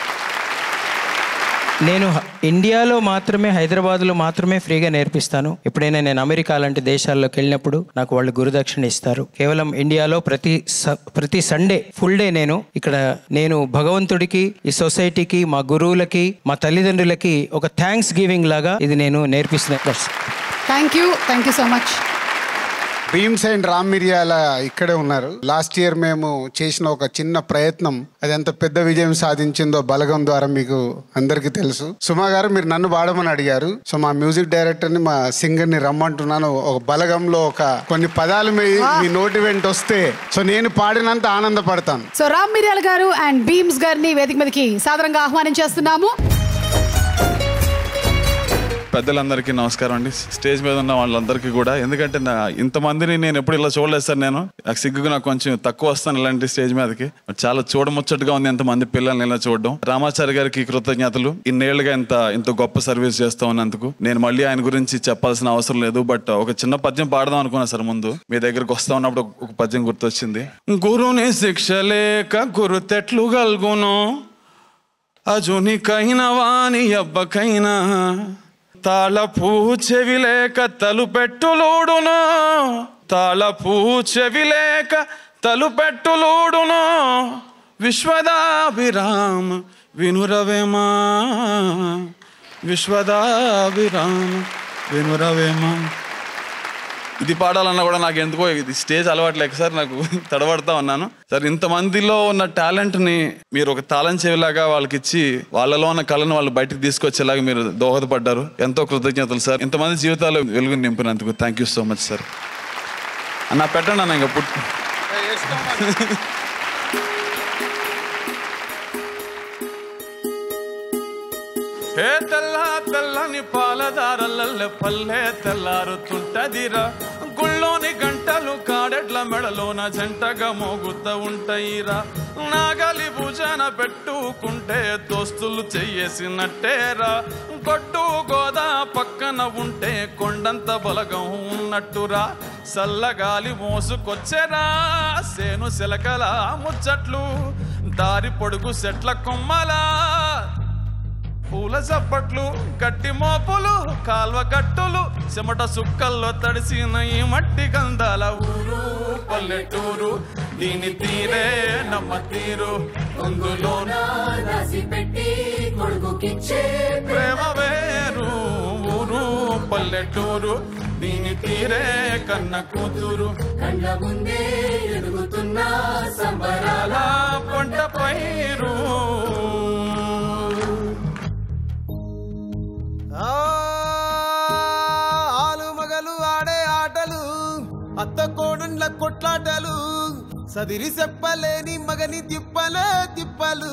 నేను హ- ఇండియాలో మాత్రమే హైదరాబాద్లో మాత్రమే ఫ్రీగా నేర్పిస్తాను ఎప్పుడైనా నేను అమెరికా లాంటి దేశాల్లోకి వెళ్ళినప్పుడు నాకు వాళ్ళు గురుదక్షిణ ఇస్తారు కేవలం ఇండియాలో ప్రతి స- ప్రతి సండే ఫుల్ డే నేను ఇక్కడ నేను భగవంతుడికి ఈ సొసైటీకి మా గురువులకి మా తల్లిదండ్రులకి ఒక థ్యాంక్స్ గివింగ్ లాగా ఇది నేను నేర్పిస్తున్నాను thank you thank you so much Bheems and Ram Miriyala ఇక్కడే ఉన్నారు లాస్ట్ ఇయర్ మేము చేసిన ఒక చిన్న ప్రయత్నం అది ఎంత పెద్ద విజయం సాధించిందో బలగం ద్వారా మీకు అందరికీ తెలుసు సుమా గారు మీరు నన్ను పాడమని అడిగారు సో మా మ్యూజిక్ డైరెక్టర్ ని మా సింగర్ ని రమ్మంటున్నాను ఒక బలగంలో ఒక కొన్ని పదాలు మీ మీ నోటి వెంట వస్తే సో నేను పాడినంత ఆనందపడతాను సో రామ్ మిర్యాల గారు అండ్ భీమ్స్ గారిని వేదిక మీదకి సాదరంగా ఆహ్వానం చేస్తున్నాము పెద్దలందరికీ నమస్కారం అండి స్టేజ్ మీద ఉన్న వాళ్ళందరికీ కూడా ఎందుకంటే నా ఇంతమందిని నేను ఎప్పుడు ఇలా చూడలేదు సార్ నేను నాకు సిగ్గుగా నాకు కొంచెం తక్కువ వస్తాను ఇలాంటి స్టేజ్ మీదకి చాలా చూడముచ్చటగా ఉంది ఎంతమంది పిల్లల్ని ఇలా చూడడం రామాచారి గారికి కృతజ్ఞతలు ఇన్నేళ్లుగా ఇంత ఇంత గొప్ప సర్వీస్ చేస్తూ ఉన్నందుకు నేను మళ్ళీ ఆయన గురించి చెప్పాల్సిన అవసరం లేదు బట్ ఒక చిన్న పద్యం పాడదాం అనుకున్నా సార్ ముందు మీ దగ్గరకు వస్తా ఉన్నప్పుడు ఒక- ఒక పద్యం గుర్తొచ్చింది గురుని శిక్ష లేక గురు తెట్లు గల్గును అజునికైన వాని ఎవ్వకైనా తాళపూ చెవి లేక తలుపెట్టులోడును తాళపూ చెవి లేక తలుపెట్టులోడును విశ్వదాభిరామ వినురవేమా విశ్వదాభిరామ వినురవేమా ఇది పాడాలన్నా కూడా నాకు ఎందుకో ఇది స్టేజ్ అలవాట్లేక సార్ నాకు తడబడతా ఉన్నాను సార్ ఇంతమందిలో ఉన్న టాలెంట్ని మీరు ఒక తాళం చెవిలాగా వాళ్ళకి ఇచ్చి వాళ్ళలో ఉన్న కళను వాళ్ళు బయటకు తీసుకొచ్చేలాగా మీరు దోహదపడ్డారు ఎంతో కృతజ్ఞతలు సార్ ఇంతమంది జీవితాలు వెలుగు నింపినందుకు thank you so much sir అన్న పెట్టండి అన్న ఇంకా పుట్ హే తెల్ల తెల్లని పాలదారల్లె పల్లె తెల్లారుతుంటదిరా గుళ్ళోని గంటలు కాడెడ్ల మెడలోన జంటగా మోగుతూ ఉంటాయిరా నాగలి భుజన పెట్టుకుంటే దోస్తులు చెయ్యేసినట్టేరా గొడ్డు గోదా పక్కన ఉంటే కొండంత బలగం ఉన్నట్టురా సల్లగాలి మోసుకొచ్చెరా సేను శిలకల ముచ్చట్లు దారి పొడుగు సెట్ల కొమ్మలా పూల చప్పట్లు గట్టి మోపులు కాల్వ గట్టులు చెమట సుక్కల్లో తడిసిన ఈ మట్టి గంధాల ఊరు పల్లెటూరు దీని తీరే నమ్మ తీరు అందులోన పెట్టి కొడుకుకిచ్చే ప్రేమ వేరు ఊరు పల్లెటూరు దీని తీరే కన్న కూతురు కళ్ళ ముందే ఎదుగుతున్న సంబరాల పంట పైరు ఆ, ఆలు మగలు ఆడే ఆటలు అత్త కోడన్ల కొట్లాటలు సదిరి చెప్పలేని మగని తిప్పలే తిప్పలు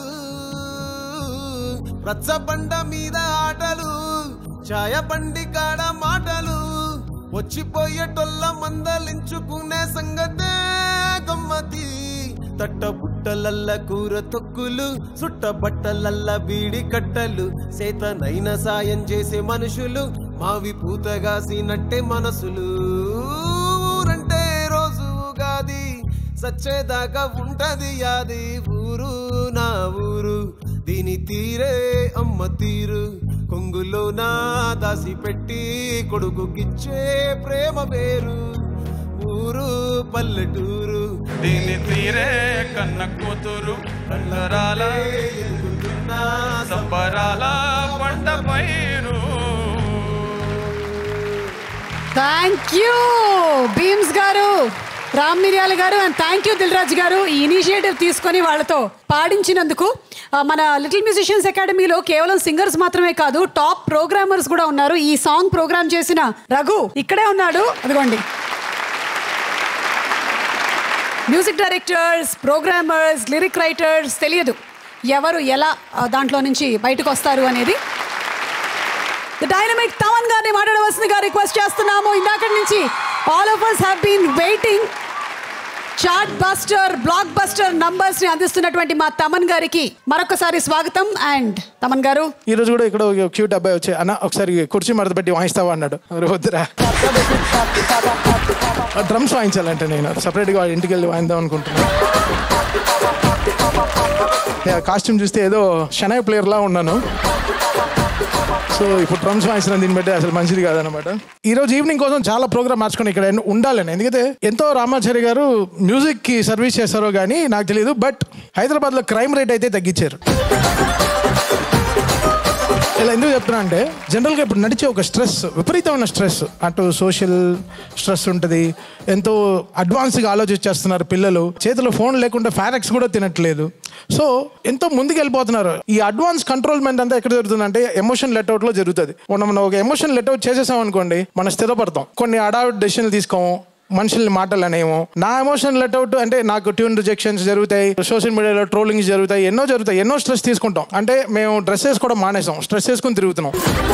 రచ్చబండ మీద ఆటలు ఛాయ బండి కాడ మాటలు వచ్చిపోయేటొల్ల మందలించుకునే సంగతే గమ్మతి తట్ట బుట్టలల్ల కూర తొక్కులు సుట్ట బట్టలల్ల బీడి కట్టలు సేతనైన సాయం చేసే మనుషులు మావి పూతగాసినట్టే మనసులు ఊరంటే రోజు ఉగాది సచ్చేదాకా ఉంటది యాది ఊరు నా ఊరు దీని తీరే అమ్మ తీరు కొంగులో నా దాసి పెట్టి కొడుకుకిచ్చే ప్రేమ పేరు ఊరు పల్లెటూరు దీని తీరే కన్న కూతురు కళ్ళరాల సంబరాల పంట పైరు థ్యాంక్ యూ భీమ్స్ గారు రామ్ మిర్యాల గారు అండ్ థ్యాంక్ యూ దిల్రాజ్ గారు ఈ ఇనిషియేటివ్ తీసుకొని వాళ్ళతో పాడించినందుకు ఆ, మన లిటిల్ మ్యూజిషియన్స్ అకాడమీలో కేవలం సింగర్స్ మాత్రమే కాదు టాప్ ప్రోగ్రామర్స్ కూడా ఉన్నారు ఈ సాంగ్ ప్రోగ్రామ్ చేసిన రఘు ఇక్కడే ఉన్నాడు అదిగోండి music directors programmers lyric writers తెలియదు ఎవరు ఎలా ఆ, దాంట్లో నుంచి బయటకు వస్తారు అనేది ద డైనమిక్ తమన్ గారిని మాట్లాడవలసిందిగా రిక్వెస్ట్ చేస్తున్నాము ఇందాక నుంచి all of us have been waiting chartbuster blockbuster numbers ని అందిస్తున్నటువంటి మా తమన్ గారికి మరొకసారి స్వాగతం అండ్ తమన్ గారు ఈ రోజు కూడా ఇక్కడ ఒక క్యూట్ అబ్బాయి వచ్చి అన్న ఒకసారి కుర్చీ మడత పెట్టి వాయిస్తావా అన్నాడు అరే వద్దురా డ్రమ్స్ వాయించాలంటే నేను సపరేట్గా వాళ్ళ ఇంటికి వెళ్ళి వాయిద్దాం అనుకుంటున్నాను కాస్ట్యూమ్ చూస్తే ఏదో షనాయ్ ప్లేయర్లా ఉన్నాను సో ఇప్పుడు డ్రమ్స్ వాయించడం దీన్ని బట్టి అసలు మంచిది కాదనమాట ఈ రోజు ఈవినింగ్ కోసం చాలా ప్రోగ్రామ్ మార్చుకొని ఇక్కడ ఎన్- ఉండాలని ఎందుకంటే ఎంతో రామాచారి గారు మ్యూజిక్ కి సర్వీస్ చేస్తారో కానీ నాకు తెలియదు బట్ హైదరాబాద్ లో క్రైమ్ రేట్ అయితే తగ్గించారు ఇలా ఎందుకు చెప్తున్నా అంటే జనరల్గా ఇప్పుడు నడిచే ఒక స్ట్రెస్ విపరీతమైన స్ట్రెస్ అటు సోషల్ స్ట్రెస్ ఉంటుంది ఎంతో అడ్వాన్స్గా ఆలోచించేస్తున్నారు పిల్లలు చేతిలో ఫోన్ లేకుండా ఫారెక్స్ కూడా తినట్లేదు సో ఎంతో ముందుకు వెళ్ళిపోతున్నారు ఈ అడ్వాన్స్ కంట్రోల్మెంట్ అంతా ఎక్కడ జరుగుతుందంటే ఎమోషన్ లెట్అవుట్లో జరుగుతుంది మనం మనం ఒక ఎమోషన్ లెట్అవుట్ చేసేసాం అనుకోండి మనం స్థిరపడతాం కొన్ని అడావిడ్ డెసిషన్లు తీసుకోము మనుషుల్ని మాటలు అనేమో నా ఎమోషన్ లెట్అవుట్ అంటే నాకు ట్యూన్ రిజెక్షన్స్ జరుగుతాయి సోషల్ మీడియాలో ట్రోలింగ్స్ జరుగుతాయి ఎన్నో జరుగుతాయి ఎన్నో స్ట్రెస్ తీసుకుంటాం అంటే మేము డ్రెస్ వేసుకోవడం మానేసాం స్ట్రెస్ వేసుకుని తిరుగుతున్నాం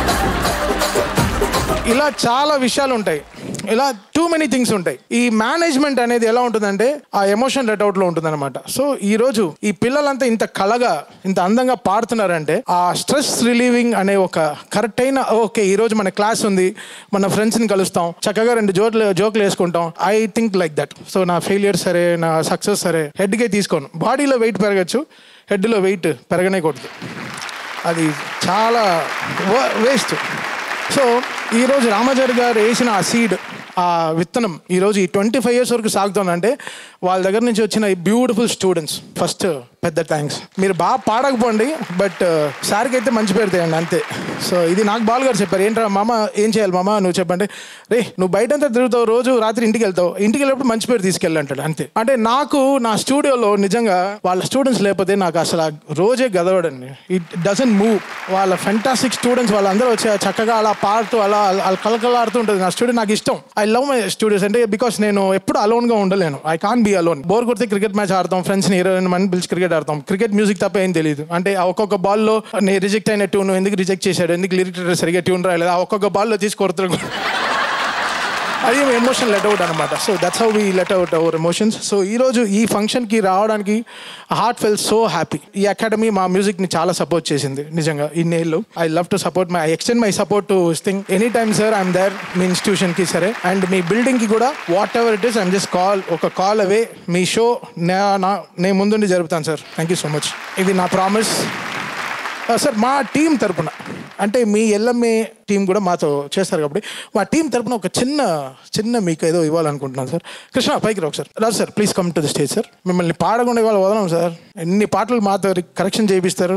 ఇలా చాలా విషయాలు ఉంటాయి ఇలా టూ మెనీ థింగ్స్ ఉంటాయి ఈ మేనేజ్మెంట్ అనేది ఎలా ఉంటుందంటే ఆ ఎమోషన్ లెట్అవుట్ లో ఉంటుంది అనమాట సో ఈ రోజు ఈ పిల్లలంతా ఇంత కళగా ఇంత అందంగా పాడుతున్నారంటే ఆ స్ట్రెస్ రిలీవింగ్ అనే ఒక కరెక్ట్ అయిన ఓకే ఈ రోజు మన క్లాస్ ఉంది మన ఫ్రెండ్స్ ని కలుస్తాం చక్కగా రెండు జోక్లు జోక్లు వేసుకుంటాం I think like that so నా ఫెయిలియర్ సరే నా సక్సెస్ సరే హెడ్కే తీసుకోను బాడీలో వెయిట్ పెరగచ్చు హెడ్లో వెయిట్ పెరగనే కూడదు అది చాలా వేస్ట్ సో ఈరోజు రామాచారి గారు వేసిన ఆ సీడ్ ఆ విత్తనం ఈరోజు ఈ ట్వంటీ ఫైవ్ ఇయర్స్ వరకు సాగుతుందంటే వాళ్ళ దగ్గర నుంచి వచ్చిన ఈ బ్యూటిఫుల్ స్టూడెంట్స్ ఫస్ట్ పెద్ద థ్యాంక్స్ మీరు బాగా పాడకపోండి బట్ సార్కి అయితే మంచి పేరు తేయండి అంతే సో ఇది నాకు బాల్ గారు చెప్పారు ఏంట్రా మామ ఏం చేయాలి మామ నువ్వు చెప్పండి రే నువ్వు బయటంతా తిరుగుతావు రోజు రాత్రి ఇంటికి వెళ్తావు ఇంటికి వెళ్ళినప్పుడు మంచి పేరు తీసుకెళ్ళి అంటాడు అంతే అంటే నాకు నా స్టూడియోలో నిజంగా వాళ్ళ స్టూడెంట్స్ లేకపోతే నాకు అసలు ఆ రోజే గదవడండి ఇట్ డజన్ మూవ్ వాళ్ళ ఫెంటాస్టిక్ స్టూడెంట్స్ వాళ్ళందరూ వచ్చి చక్కగా అలా పాడుతూ అలా అలా కలకలాడుతూ ఉంటుంది నా స్టూడియో నాకు ఇష్టం ఐ లవ్ మై స్టూడియోస్ అంటే బికాస్ నేను ఎప్పుడు alone గా ఉండలేను I can be alone bore కొడితే క్రికెట్ మ్యాచ్ ఆడతాం ఫ్రెండ్స్ని ఇరవై మంది పిలిచి క్రికెట్ ఆడతాం క్రికెట్ మ్యూజిక్ తప్ప ఏం తెలియదు అంటే ఆ ఒక్కొక్క బాల్లో నేను రిజెక్ట్ అయిన ట్యూన్ ఎందుకు రిజెక్ట్ చేశాడు ఎందుకు లిరిక్ సరిగా ట్యూన్ రాయలేదు ఆ ఒక్కొక్క బాల్లో తీసి కొడుతున్నాడు అది ఎమోషన్ లెట్ అవుట్ అనమాట so that's how we let out our emotions so ఈ రోజు ఈ ఫంక్షన్కి రావడానికి హార్ట్ ఫెల్ సో హ్యాపీ ఈ అకాడమీ మా మ్యూజిక్ని చాలా సపోర్ట్ చేసింది నిజంగా ఇన్నేళ్ళు I love to support my I extend my support to thing any time sir I'm there మీ ఇన్స్టిట్యూషన్కి సరే అండ్ మీ బిల్డింగ్కి కూడా whatever it is I'm just call ఒక కాల్ అవే మీ షో నా నేను ముందుండి జరుపుతాను sir thank you so much ఇది నా ప్రామిస్ సార్ మా టీం తరపున అంటే మీ ఎల్ఎంఏ టీం కూడా మాతో చేస్తారు కాబట్టి మా టీం తరపున ఒక చిన్న చిన్న మీకు ఏదో ఇవ్వాలనుకుంటున్నాను సార్ కృష్ణ పైకి రావు సార్ రాదు sir please come to the stage sir మిమ్మల్ని పాడకుండా ఇవాళ వదలం సార్ ఎన్ని పాటలు మాతో కరెక్షన్ చేయిస్తారు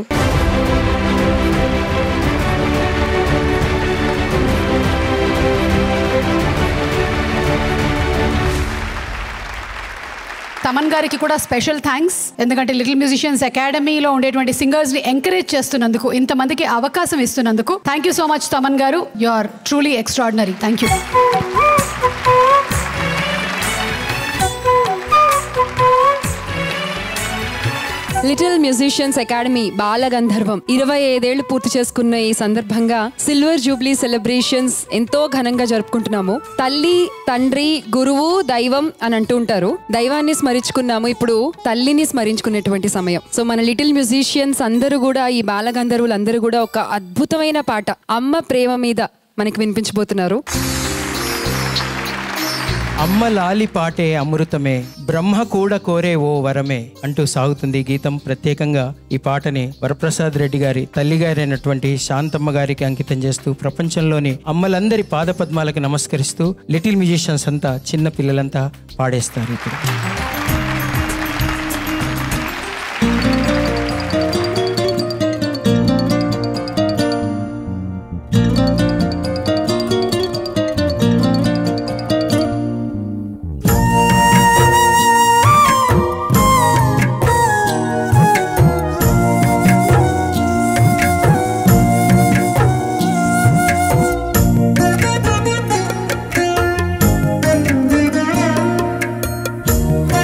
తమన్ గారికి కూడా స్పెషల్ థ్యాంక్స్ ఎందుకంటే లిటిల్ మ్యూజిషియన్స్ అకాడమీలో ఉండేటువంటి సింగర్స్ ని ఎంకరేజ్ చేస్తున్నందుకు ఇంతమందికి అవకాశం ఇస్తున్నందుకు thank you so much Thaman garu you are truly extraordinary thank you little musicians academy బాలగంధర్వం ఇరవై ఐదేళ్లు పూర్తి చేసుకున్న ఈ సందర్భంగా సిల్వర్ జూబ్లీ సెలబ్రేషన్స్ ఎంతో ఘనంగా జరుపుకుంటున్నాము తల్లి తండ్రి గురువు దైవం అని అంటూ ఉంటారు దైవాన్ని స్మరించుకున్నాము ఇప్పుడు తల్లిని స్మరించుకునేటువంటి సమయం సో మన లిటిల్ మ్యూజిషియన్స్ అందరూ కూడా ఈ బాలగంధర్వులు అందరూ కూడా ఒక అద్భుతమైన పాట అమ్మ ప్రేమ మీద మనకి వినిపించబోతున్నారు అమ్మ లాలి పాటే అమృతమే బ్రహ్మ కూడా కోరే ఓ వరమే అంటూ సాగుతుంది ఈ గీతం ప్రత్యేకంగా ఈ పాటని వరప్రసాద్ రెడ్డి గారి తల్లిగారైనటువంటి శాంతమ్మ గారికి అంకితం చేస్తూ ప్రపంచంలోని అమ్మలందరి పాదపద్మాలకు నమస్కరిస్తూ లిటిల్ మ్యూజిషియన్స్ అంతా చిన్న పిల్లలంతా పాడేస్తారు ఇప్పుడు Thank you.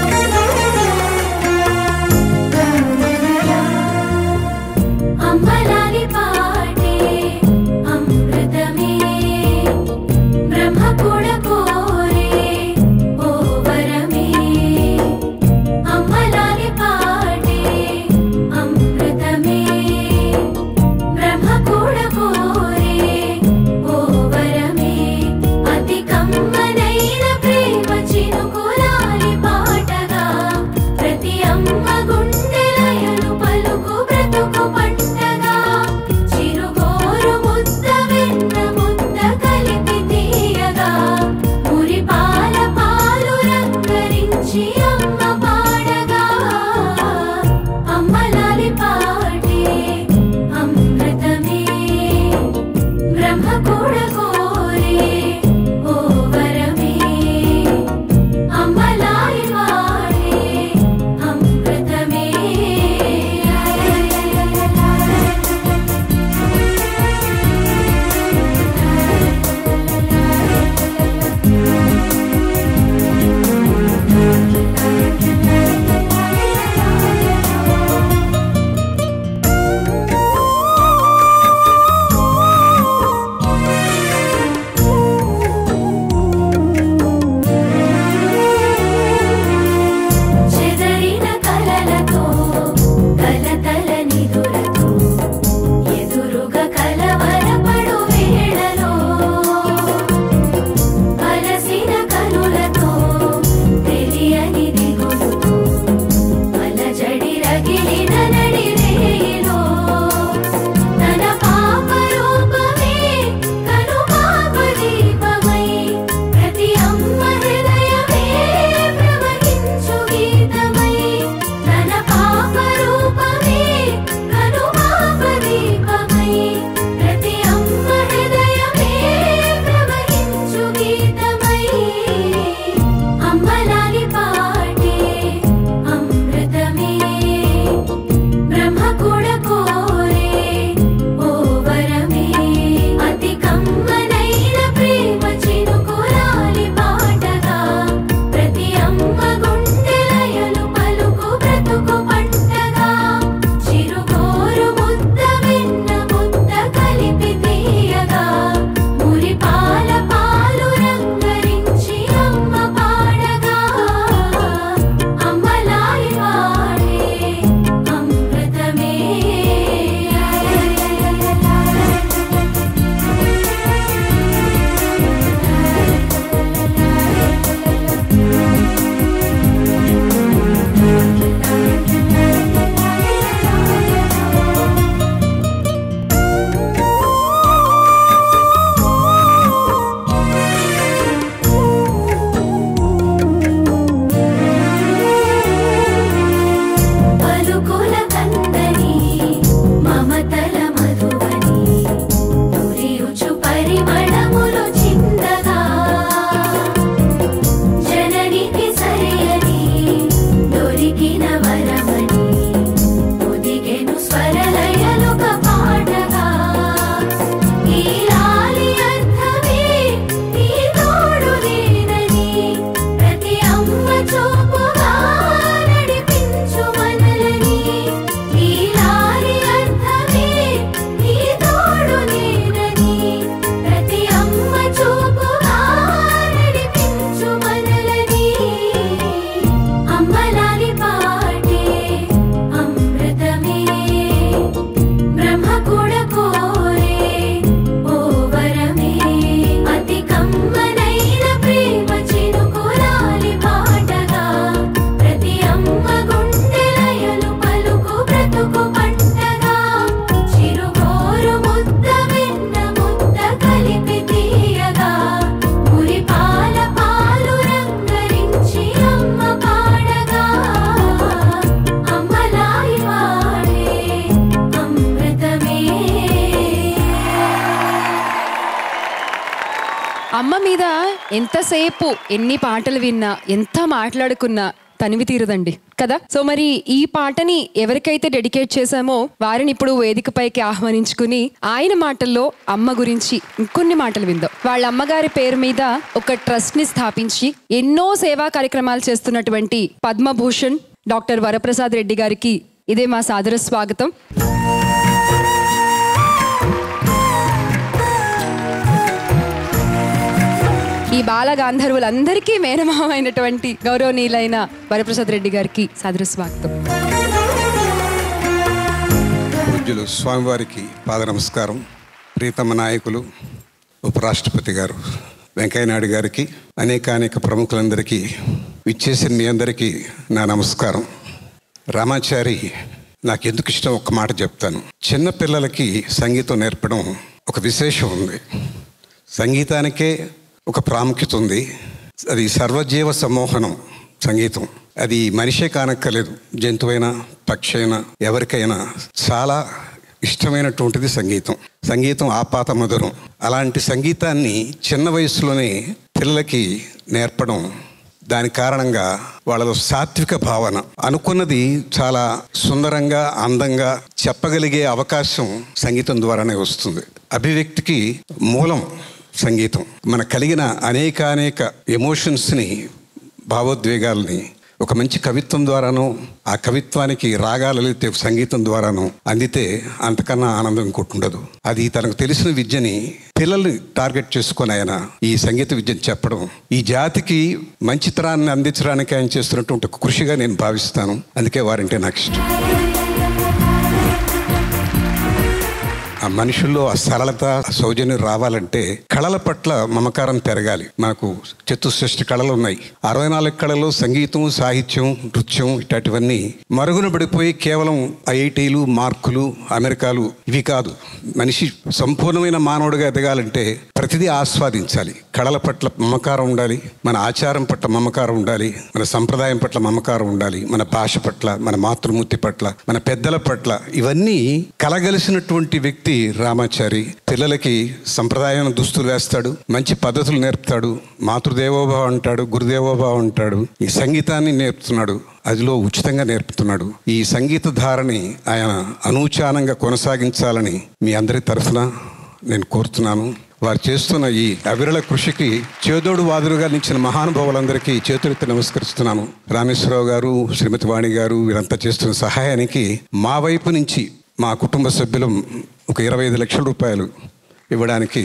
అమ్మ మీద ఎంతసేపు ఎన్ని పాటలు విన్నా ఎంత మాట్లాడుకున్నా తనివి తీరదండి కదా సో మరి ఈ పాటని ఎవరికైతే డెడికేట్ చేశామో వారిని ఇప్పుడు వేదికపైకి ఆహ్వానించుకుని ఆయన మాటల్లో అమ్మ గురించి ఇంకొన్ని మాటలు విందాం వాళ్ళ అమ్మగారి పేరు మీద ఒక ట్రస్ట్ ని స్థాపించి ఎన్నో సేవా కార్యక్రమాలు చేస్తున్నటువంటి పద్మభూషణ్ డాక్టర్ వరప్రసాద్ రెడ్డి గారికి ఇదే మా సాదర స్వాగతం ఈ బాల గాంధర్వులందరికీ మేనమామైనటువంటి గౌరవనీయులైన వరప్రసాద్ రెడ్డి గారికి సాదర స్వాగతం పూజ్యులు స్వామివారికి పాద నమస్కారం ప్రీతమ నాయకులు ఉపరాష్ట్రపతి గారు వెంకయ్యనాయుడు గారికి అనేక అనేక ప్రముఖులందరికీ విచ్చేసిన మీ అందరికీ నా నమస్కారం రామాచారి నాకు ఎందుకు ఇష్టం ఒక మాట చెప్తాను చిన్న పిల్లలకి సంగీతం నేర్పడం ఒక విశేషం ఉంది సంగీతానికే ఒక ప్రాముఖ్యత ఉంది అది సర్వజీవ సమ్మోహనం సంగీతం అది మనిషే కానక్కర్లేదు జంతువైనా పక్షి అయినా ఎవరికైనా చాలా ఇష్టమైనటువంటిది సంగీతం సంగీతం ఆపాత మధురం అలాంటి సంగీతాన్ని చిన్న వయసులోనే పిల్లలకి నేర్పడం దాని కారణంగా వాళ్ళలో సాత్విక భావన అనుకున్నది చాలా సుందరంగా అందంగా చెప్పగలిగే అవకాశం సంగీతం ద్వారానే వస్తుంది అభివ్యక్తికి మూలం సంగీతం మన కలిగిన అనేకానేక ఎమోషన్స్ని భావోద్వేగాల్ని ఒక మంచి కవిత్వం ద్వారాను ఆ కవిత్వానికి రాగాలు లేతే సంగీతం ద్వారాను అందితే అంతకన్నా ఆనందం ఇంకోటి ఉండదు అది తనకు తెలిసిన విద్యని పిల్లల్ని టార్గెట్ చేసుకొని ఆయన ఈ సంగీత విద్యను చెప్పడం ఈ జాతికి మంచితనాన్ని అందించడానికి ఆయన చేస్తున్నటువంటి ఒక కృషిగా నేను భావిస్తాను అందుకే వారంటే నాకు ఇష్టం ఆ మనుషుల్లో ఆ సరళత ఆ సౌజన్యం రావాలంటే కళల పట్ల మమకారం పెరగాలి మనకు చతుసృష్టి కళలు ఉన్నాయి అరవై నాలుగు కళలు సంగీతం సాహిత్యం నృత్యం ఇట్లాంటివన్నీ మరుగున పడిపోయి కేవలం ఐఐటీలు మార్కులు అమెరికాలు ఇవి కాదు మనిషి సంపూర్ణమైన మానవుడిగా ఎదగాలంటే ప్రతిదీ ఆస్వాదించాలి కళల పట్ల మమకారం ఉండాలి మన ఆచారం పట్ల మమకారం ఉండాలి మన సంప్రదాయం పట్ల మమకారం ఉండాలి మన భాష పట్ల మన మాతృమూర్తి పట్ల మన పెద్దల పట్ల ఇవన్నీ కలగలిసినటువంటి వ్యక్తి రామాచారి పిల్లలకి సంప్రదాయం దుస్తులు వేస్తాడు మంచి పద్ధతులు నేర్పుతాడు మాతృదేవోభావం అంటాడు గురుదేవోభావం అంటాడు ఈ సంగీతాన్ని నేర్పుతున్నాడు అదిలో ఉచితంగా నేర్పుతున్నాడు ఈ సంగీత ధారని ఆయన అనూచానంగా కొనసాగించాలని మీ అందరి తరఫున నేను కోరుతున్నాను వారు చేస్తున్న ఈ అవిరళ కృషికి చేదోడు వాదులుగా నిలిచిన మహానుభావులందరికీ చేతులెత్తి నమస్కరిస్తున్నాను రామేశ్వరరావు గారు శ్రీమతి వాణి గారు వీరంతా చేస్తున్న సహాయానికి మా వైపు నుంచి మా కుటుంబ సభ్యులు ఒక ఇరవై ఐదు లక్షల రూపాయలు ఇవ్వడానికి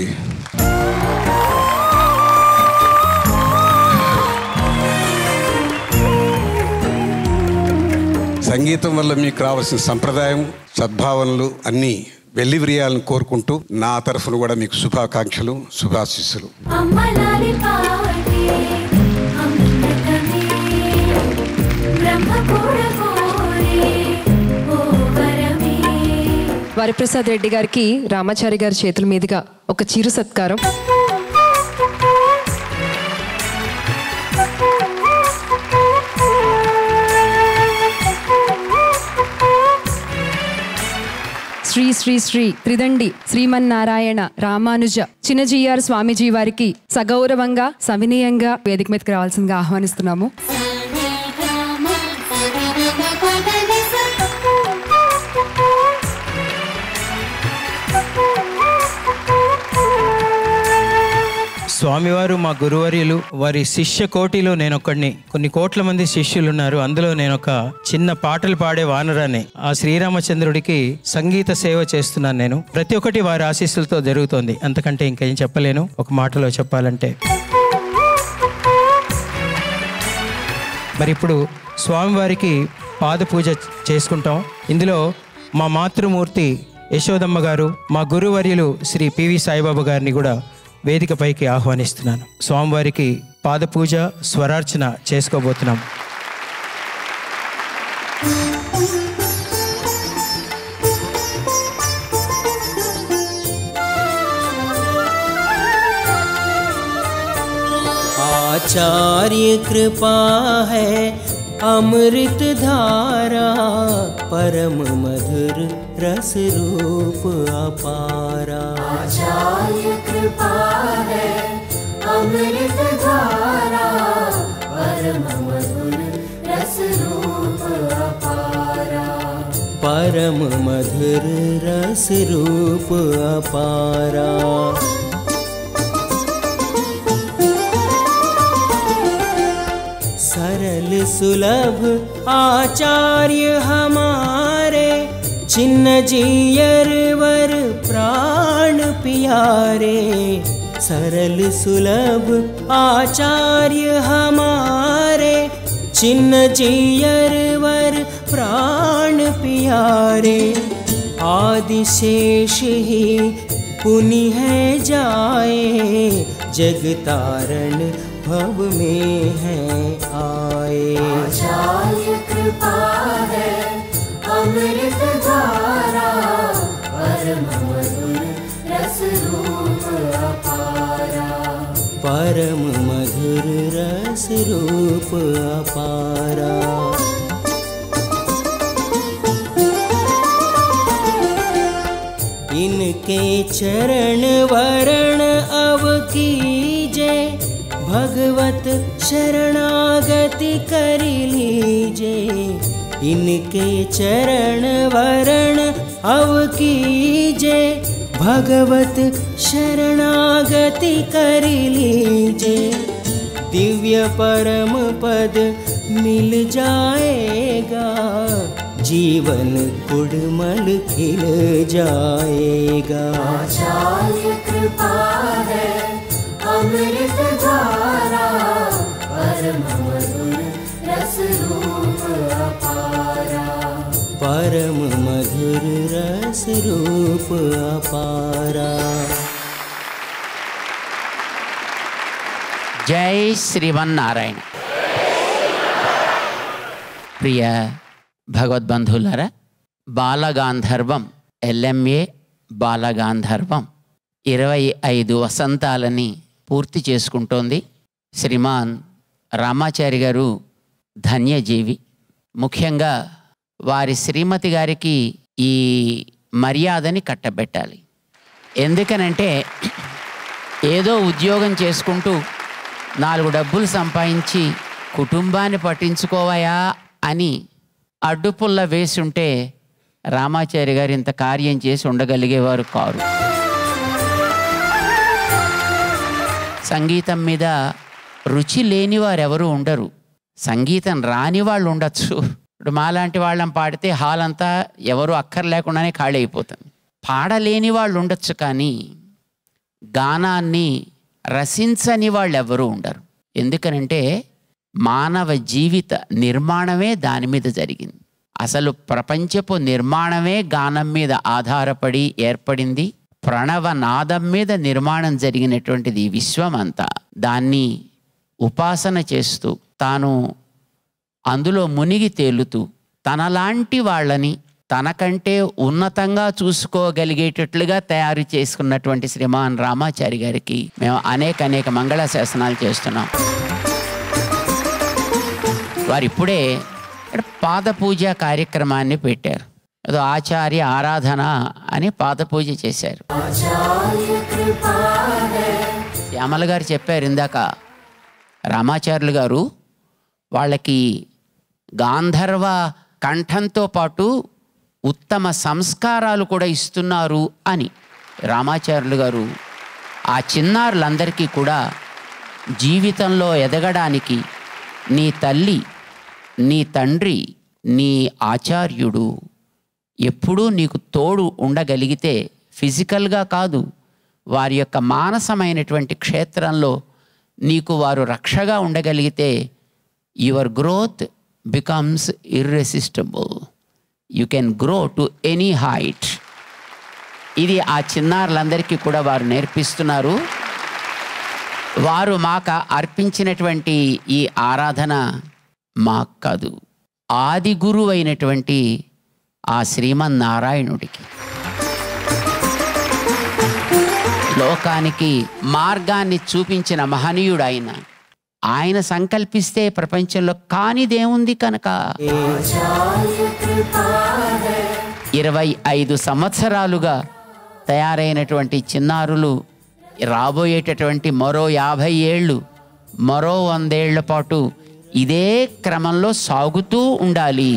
సంగీతం వల్ల మీకు రావాల్సిన సంప్రదాయం సద్భావనలు అన్నీ వెల్లివిరియాలని కోరుకుంటూ నా తరఫున కూడా మీకు శుభాకాంక్షలు శుభాశీస్సులు అమ్మలాలి పాటి అమృతమే బ్రహ్మ కూడా కోరే ఓ వరమే వరప్రసాద్ రెడ్డి గారికి రామాచారి గారి చేతుల మీదుగా ఒక చిరు సత్కారం శ్రీ శ్రీ శ్రీ త్రిదండి శ్రీమన్నారాయణ రామానుజ చిన్నజీఆర్ స్వామీజీ వారికి సగౌరవంగా సవినీయంగా వేదిక మీదకి రావాల్సిందిగా ఆహ్వానిస్తున్నాము స్వామివారు మా గురువర్యులు వారి శిష్య కోటిలో నేను ఒకడిని కొన్ని కోట్ల మంది శిష్యులు ఉన్నారు అందులో నేను ఒక చిన్న పాటలు పాడే వానరాన్ని ఆ శ్రీరామచంద్రుడికి సంగీత సేవ చేస్తున్నాను నేను ప్రతి ఒక్కటి వారి ఆశీస్సులతో జరుగుతోంది అంతకంటే ఇంకేం చెప్పలేను ఒక మాటలో చెప్పాలంటే మరి ఇప్పుడు స్వామివారికి పాద పూజ చేసుకుంటాం ఇందులో మా మాతృమూర్తి యశోదమ్మ గారు మా గురువర్యులు శ్రీ పివి సాయిబాబా గారిని కూడా వేదికపైకి ఆహ్వానిస్తున్నాను స్వామివారికి పాద పూజ స్వరార్చన చేసుకోబోతున్నాం आचार्य कृपा है अमृत धारा परम मधुर रस रूप अपारा आचार्य कृपा है परम मधुर रस रूप अपारा परम मधुर रस रूप अपारा सरल सुलभ आचार्य हमारे चिन्ह जियर वर प्राण प्यारे सरल सुलभ आचार्य हमारे चिन्ह जियर वर प्राण प्यारे आदिशेष ही पुनि है जाए जग तारण भव में है आए आचार्य कृपा है अमृत धारा परम मधुर रस रूप अपारा परम मधुर रस रूप अपारा इनके चरण वरण अव कीजे भगवत शरणागति कर लीजे इनके चरण वरण अव कीजे भगवत शरणागति कर लीजे दिव्य परम पद मिल जाएगा जीवन कुड़मल खिल जाएगा आचार्य कृपा है अमृत धारा परम मधुर रस रूप अपारा परम मधुर रस रूप अपारा జై శ్రీమన్నారాయణ ప్రియ భగవద్బంధువులారా బాలగాంధర్వం ఎల్ఎంఏ బాలగాంధర్వం ఇరవై ఐదు వసంతాలని పూర్తి చేసుకుంటోంది శ్రీమాన్ రామాచారి గారు ధన్యజీవి ముఖ్యంగా వారి శ్రీమతి గారికి ఈ మర్యాదని కట్టబెట్టాలి ఎందుకనంటే ఏదో ఉద్యోగం చేసుకుంటూ నాలుగు డబ్బులు సంపాదించి కుటుంబాన్ని పట్టించుకోవయా అని అడ్డుపుల్ల వేసి ఉంటే రామాచారి గారు ఇంత కార్యం చేసి ఉండగలిగేవారు కారు సంగీతం మీద రుచి లేని వారు ఎవరు ఉండరు సంగీతం రాని వాళ్ళు ఉండొచ్చు ఇప్పుడు మాలాంటి వాళ్ళం పాడితే హాల్ అంతా ఎవరు అక్కర్ లేకుండానే ఖాళీ అయిపోతుంది పాడలేని వాళ్ళు ఉండొచ్చు కానీ గానాన్ని రసించని వాళ్ళు ఎవరు ఉండరు ఎందుకనంటే మానవ జీవిత నిర్మాణమే దాని మీద జరిగింది అసలు ప్రపంచపు నిర్మాణమే గానం మీద ఆధారపడి ఏర్పడింది ప్రణవ నాదం మీద నిర్మాణం జరిగినటువంటిది ఈ విశ్వం అంతా దాన్ని ఉపాసన చేస్తూ తాను అందులో మునిగి తేలుతూ తనలాంటి వాళ్ళని తనకంటే ఉన్నతంగా చూసుకోగలిగేటట్లుగా తయారు చేసుకున్నటువంటి శ్రీమాన్ రామాచారి గారికి మేము అనేక అనేక మంగళ శాసనాలు చేస్తున్నాం వారు ఇప్పుడే ఇక్కడ పాద పూజ కార్యక్రమాన్ని పెట్టారు ఏదో ఆచార్య ఆరాధన అని పాద పూజ చేశారు आचार्य कृपा है శ్యామల గారు చెప్పారు ఇందాక రామాచార్యులు గారు వాళ్ళకి గాంధర్వ కంఠంతో పాటు ఉత్తమ సంస్కారాలు కూడా ఇస్తున్నారు అని రామాచార్యులు గారు ఆ చిన్నారులందరికీ కూడా జీవితంలో ఎదగడానికి నీ తల్లి నీ తండ్రి నీ ఆచార్యుడు ఎప్పుడూ నీకు తోడు ఉండగలిగితే ఫిజికల్గా కాదు వారి యొక్క మానసమైనటువంటి క్షేత్రంలో నీకు వారు రక్షగా ఉండగలిగితే your growth becomes irresistible you can grow to any height ఇది ఆ చిన్నారులందరికీ కూడా వారు నేర్పిస్తున్నారు వారు మాకు అర్పించినటువంటి ఈ ఆరాధన మాకు కాదు ఆది గురువు అయినటువంటి ఆ శ్రీమన్నారాయణుడికి లోకానికి మార్గాన్ని చూపించిన మహనీయుడు ఆయన ఆయన సంకల్పిస్తే ప్రపంచంలో కానిదేముంది కనుక आचार्य कृपा है ఇరవై ఐదు సంవత్సరాలుగా తయారైనటువంటి చిన్నారులు రాబోయేటటువంటి మరో యాభై ఏళ్ళు మరో వందేళ్ల పాటు ఇదే క్రమంలో సాగుతూ ఉండాలి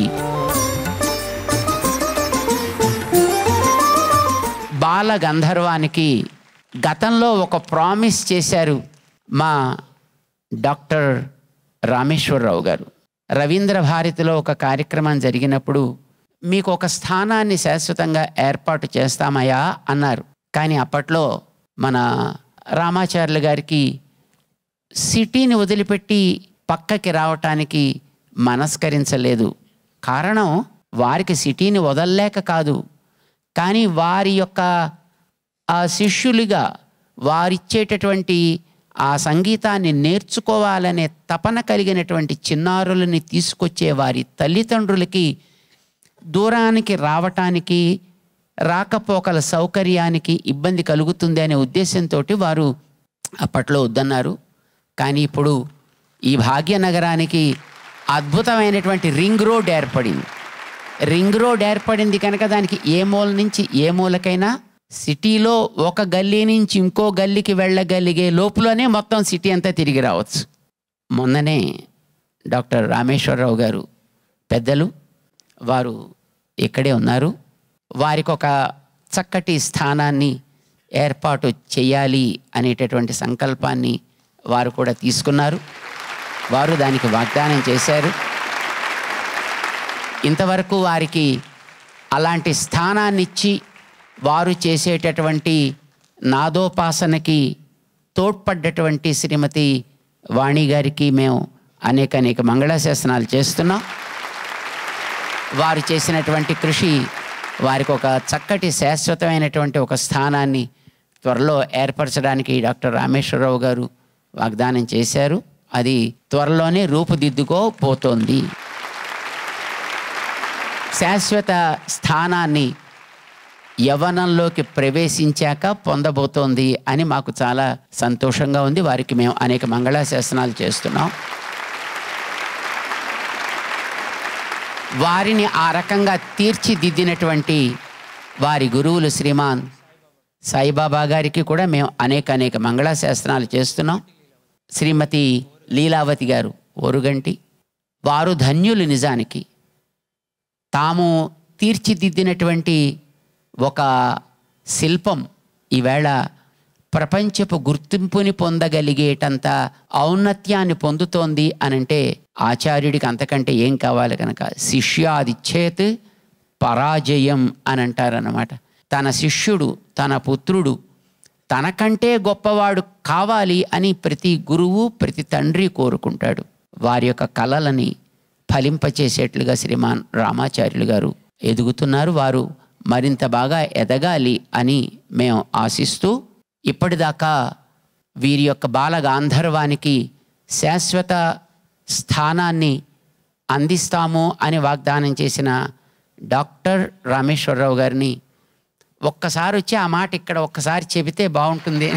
బాల గంధర్వానికి గతంలో ఒక ప్రామిస్ చేశారు మా డాక్టర్ రామేశ్వరరావు గారు రవీంద్ర భారతిలో ఒక కార్యక్రమం జరిగినప్పుడు మీకు ఒక స్థానాన్ని శాశ్వతంగా ఏర్పాటు చేస్తామయ్యా అన్నారు కానీ అప్పట్లో మన రామాచార్యులు గారికి సిటీని వదిలిపెట్టి పక్కకి రావటానికి మనస్కరించలేదు కారణం వారికి సిటీని వదలలేక కాదు కానీ వారి యొక్క ఆ శిష్యులుగా వారిచ్చేటటువంటి ఆ సంగీతాన్ని నేర్చుకోవాలనే తపన కలిగినటువంటి చిన్నారులని తీసుకొచ్చే వారి తల్లిదండ్రులకి దూరానికి రావటానికి రాకపోకల సౌకర్యానికి ఇబ్బంది కలుగుతుంది అనే ఉద్దేశంతో వారు అప్పట్లో వద్దన్నారు కానీ ఇప్పుడు ఈ భాగ్యనగరానికి అద్భుతమైనటువంటి రింగ్ రోడ్ ఏర్పడింది రింగ్ రోడ్ ఏర్పడింది కనుక దానికి ఏ మూల నుంచి ఏ మూలకైనా సిటీలో ఒక గల్లీ నుంచి ఇంకో గల్లీకి వెళ్ళగలిగే లోపులోనే మొత్తం సిటీ అంతా తిరిగి రావచ్చు మొన్ననే డాక్టర్ రామేశ్వరరావు గారు పెద్దలు వారు ఇక్కడే ఉన్నారు వారికి ఒక చక్కటి స్థానాన్ని ఏర్పాటు చేయాలి అనేటటువంటి సంకల్పాన్ని వారు కూడా తీసుకున్నారు వారు దానికి వాగ్దానం చేశారు ఇంతవరకు వారికి అలాంటి స్థానాన్నిచ్చి వారు చేసేటటువంటి నాదోపాసనకి తోడ్పడ్డటువంటి శ్రీమతి వాణి గారికి మేము అనేక అనేక మంగళాశాసనాలు చేస్తున్నాం వారు చేసినటువంటి కృషి వారికి ఒక చక్కటి శాశ్వతమైనటువంటి ఒక స్థానాన్ని త్వరలో ఏర్పరచడానికి డాక్టర్ రామేశ్వరరావు గారు వాగ్దానం చేశారు అది త్వరలోనే రూపుదిద్దుకోపోతోంది శాశ్వత స్థానాన్ని యవనంలోకి ప్రవేశించాక పొందబోతోంది అని మాకు చాలా సంతోషంగా ఉంది వారికి మేము అనేక మంగళాశాసనాలు చేస్తున్నాం వారిని ఆ రకంగా తీర్చిదిద్దినటువంటి వారి గురువులు శ్రీమాన్ సాయిబాబా గారికి కూడా మేము అనేక అనేక మంగళాశాస్త్రాలు చేస్తున్నాం శ్రీమతి లీలావతి గారు ఓరుగంటి వారు ధన్యులు నిజానికి తాము తీర్చిదిద్దినటువంటి ఒక శిల్పం ఈవేళ ప్రపంచపు గుర్తింపుని పొందగలిగేటంత ఔన్నత్యాన్ని పొందుతోంది అనంటే ఆచార్యుడికి అంతకంటే ఏం కావాలి కనుక శిష్యాదిచ్చేత్ పరాజయం అని అంటారన్నమాట తన శిష్యుడు తన పుత్రుడు తనకంటే గొప్పవాడు కావాలి అని ప్రతి గురువు ప్రతి తండ్రి కోరుకుంటాడు వారి యొక్క కళలని ఫలింపచేసేట్లుగా శ్రీమాన్ రామాచార్యులు గారు ఎదుగుతున్నారు వారు మరింత బాగా ఎదగాలి అని మేము ఆశిస్తూ ఇప్పటిదాకా వీరి యొక్క బాల గాంధర్వానికి శాశ్వత స్థానాన్ని అందిస్తాము అని వాగ్దానం చేసిన డాక్టర్ రామేశ్వరరావు గారిని ఒక్కసారి వచ్చి ఆ మాట ఇక్కడ ఒక్కసారి చెబితే బాగుంటుంది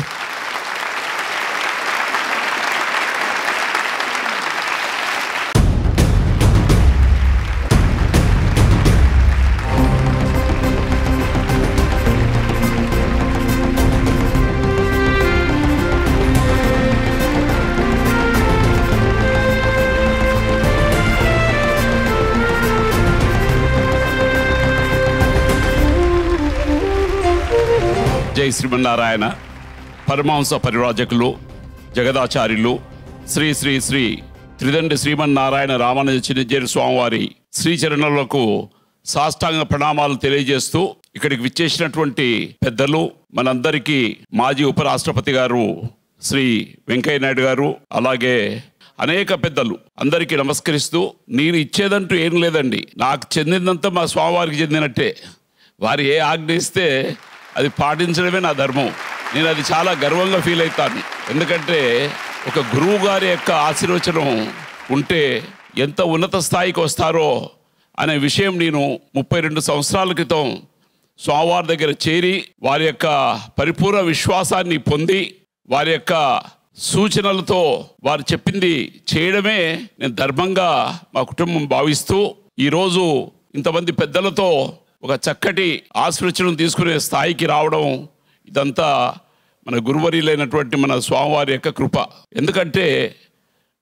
జై శ్రీమన్నారాయణ పరమహంస పరిరాజకులు జగదాచార్యులు శ్రీ శ్రీ శ్రీ త్రిదండి శ్రీమన్నారాయణ రామానుజ చిరంజీవి స్వామివారి శ్రీచరణులకు సాష్టాంగ ప్రణామాలు తెలియజేస్తూ ఇక్కడికి విచ్చేసినటువంటి పెద్దలు మనందరికీ మాజీ ఉపరాష్ట్రపతి గారు శ్రీ వెంకయ్య నాయుడు గారు అలాగే అనేక పెద్దలు అందరికీ నమస్కరిస్తూ నేను ఇచ్చేదంటూ ఏం లేదండి నాకు చెందిందంతా మా స్వామివారికి చెందినట్టే వారు ఏ ఆజ్ఞ ఇస్తే అది పాటించడమే నా ధర్మం నేను అది చాలా గర్వంగా ఫీల్ అవుతాను ఎందుకంటే ఒక గురువు గారి యొక్క ఆశీర్వచనం ఉంటే ఎంత ఉన్నత స్థాయికి వస్తారో అనే విషయం నేను ముప్పై రెండు సంవత్సరాల క్రితం స్వామివారి దగ్గర చేరి వారి యొక్క పరిపూర్ణ విశ్వాసాన్ని పొంది వారి యొక్క సూచనలతో వారు చెప్పింది చేయడమే నేను ధర్మంగా మా కుటుంబం భావిస్తూ ఈరోజు ఇంతమంది పెద్దలతో ఒక చక్కటి ఆశీర్వచనం తీసుకునే స్థాయికి రావడం ఇదంతా మన గురువరీలైనటువంటి మన స్వామివారి యొక్క కృప ఎందుకంటే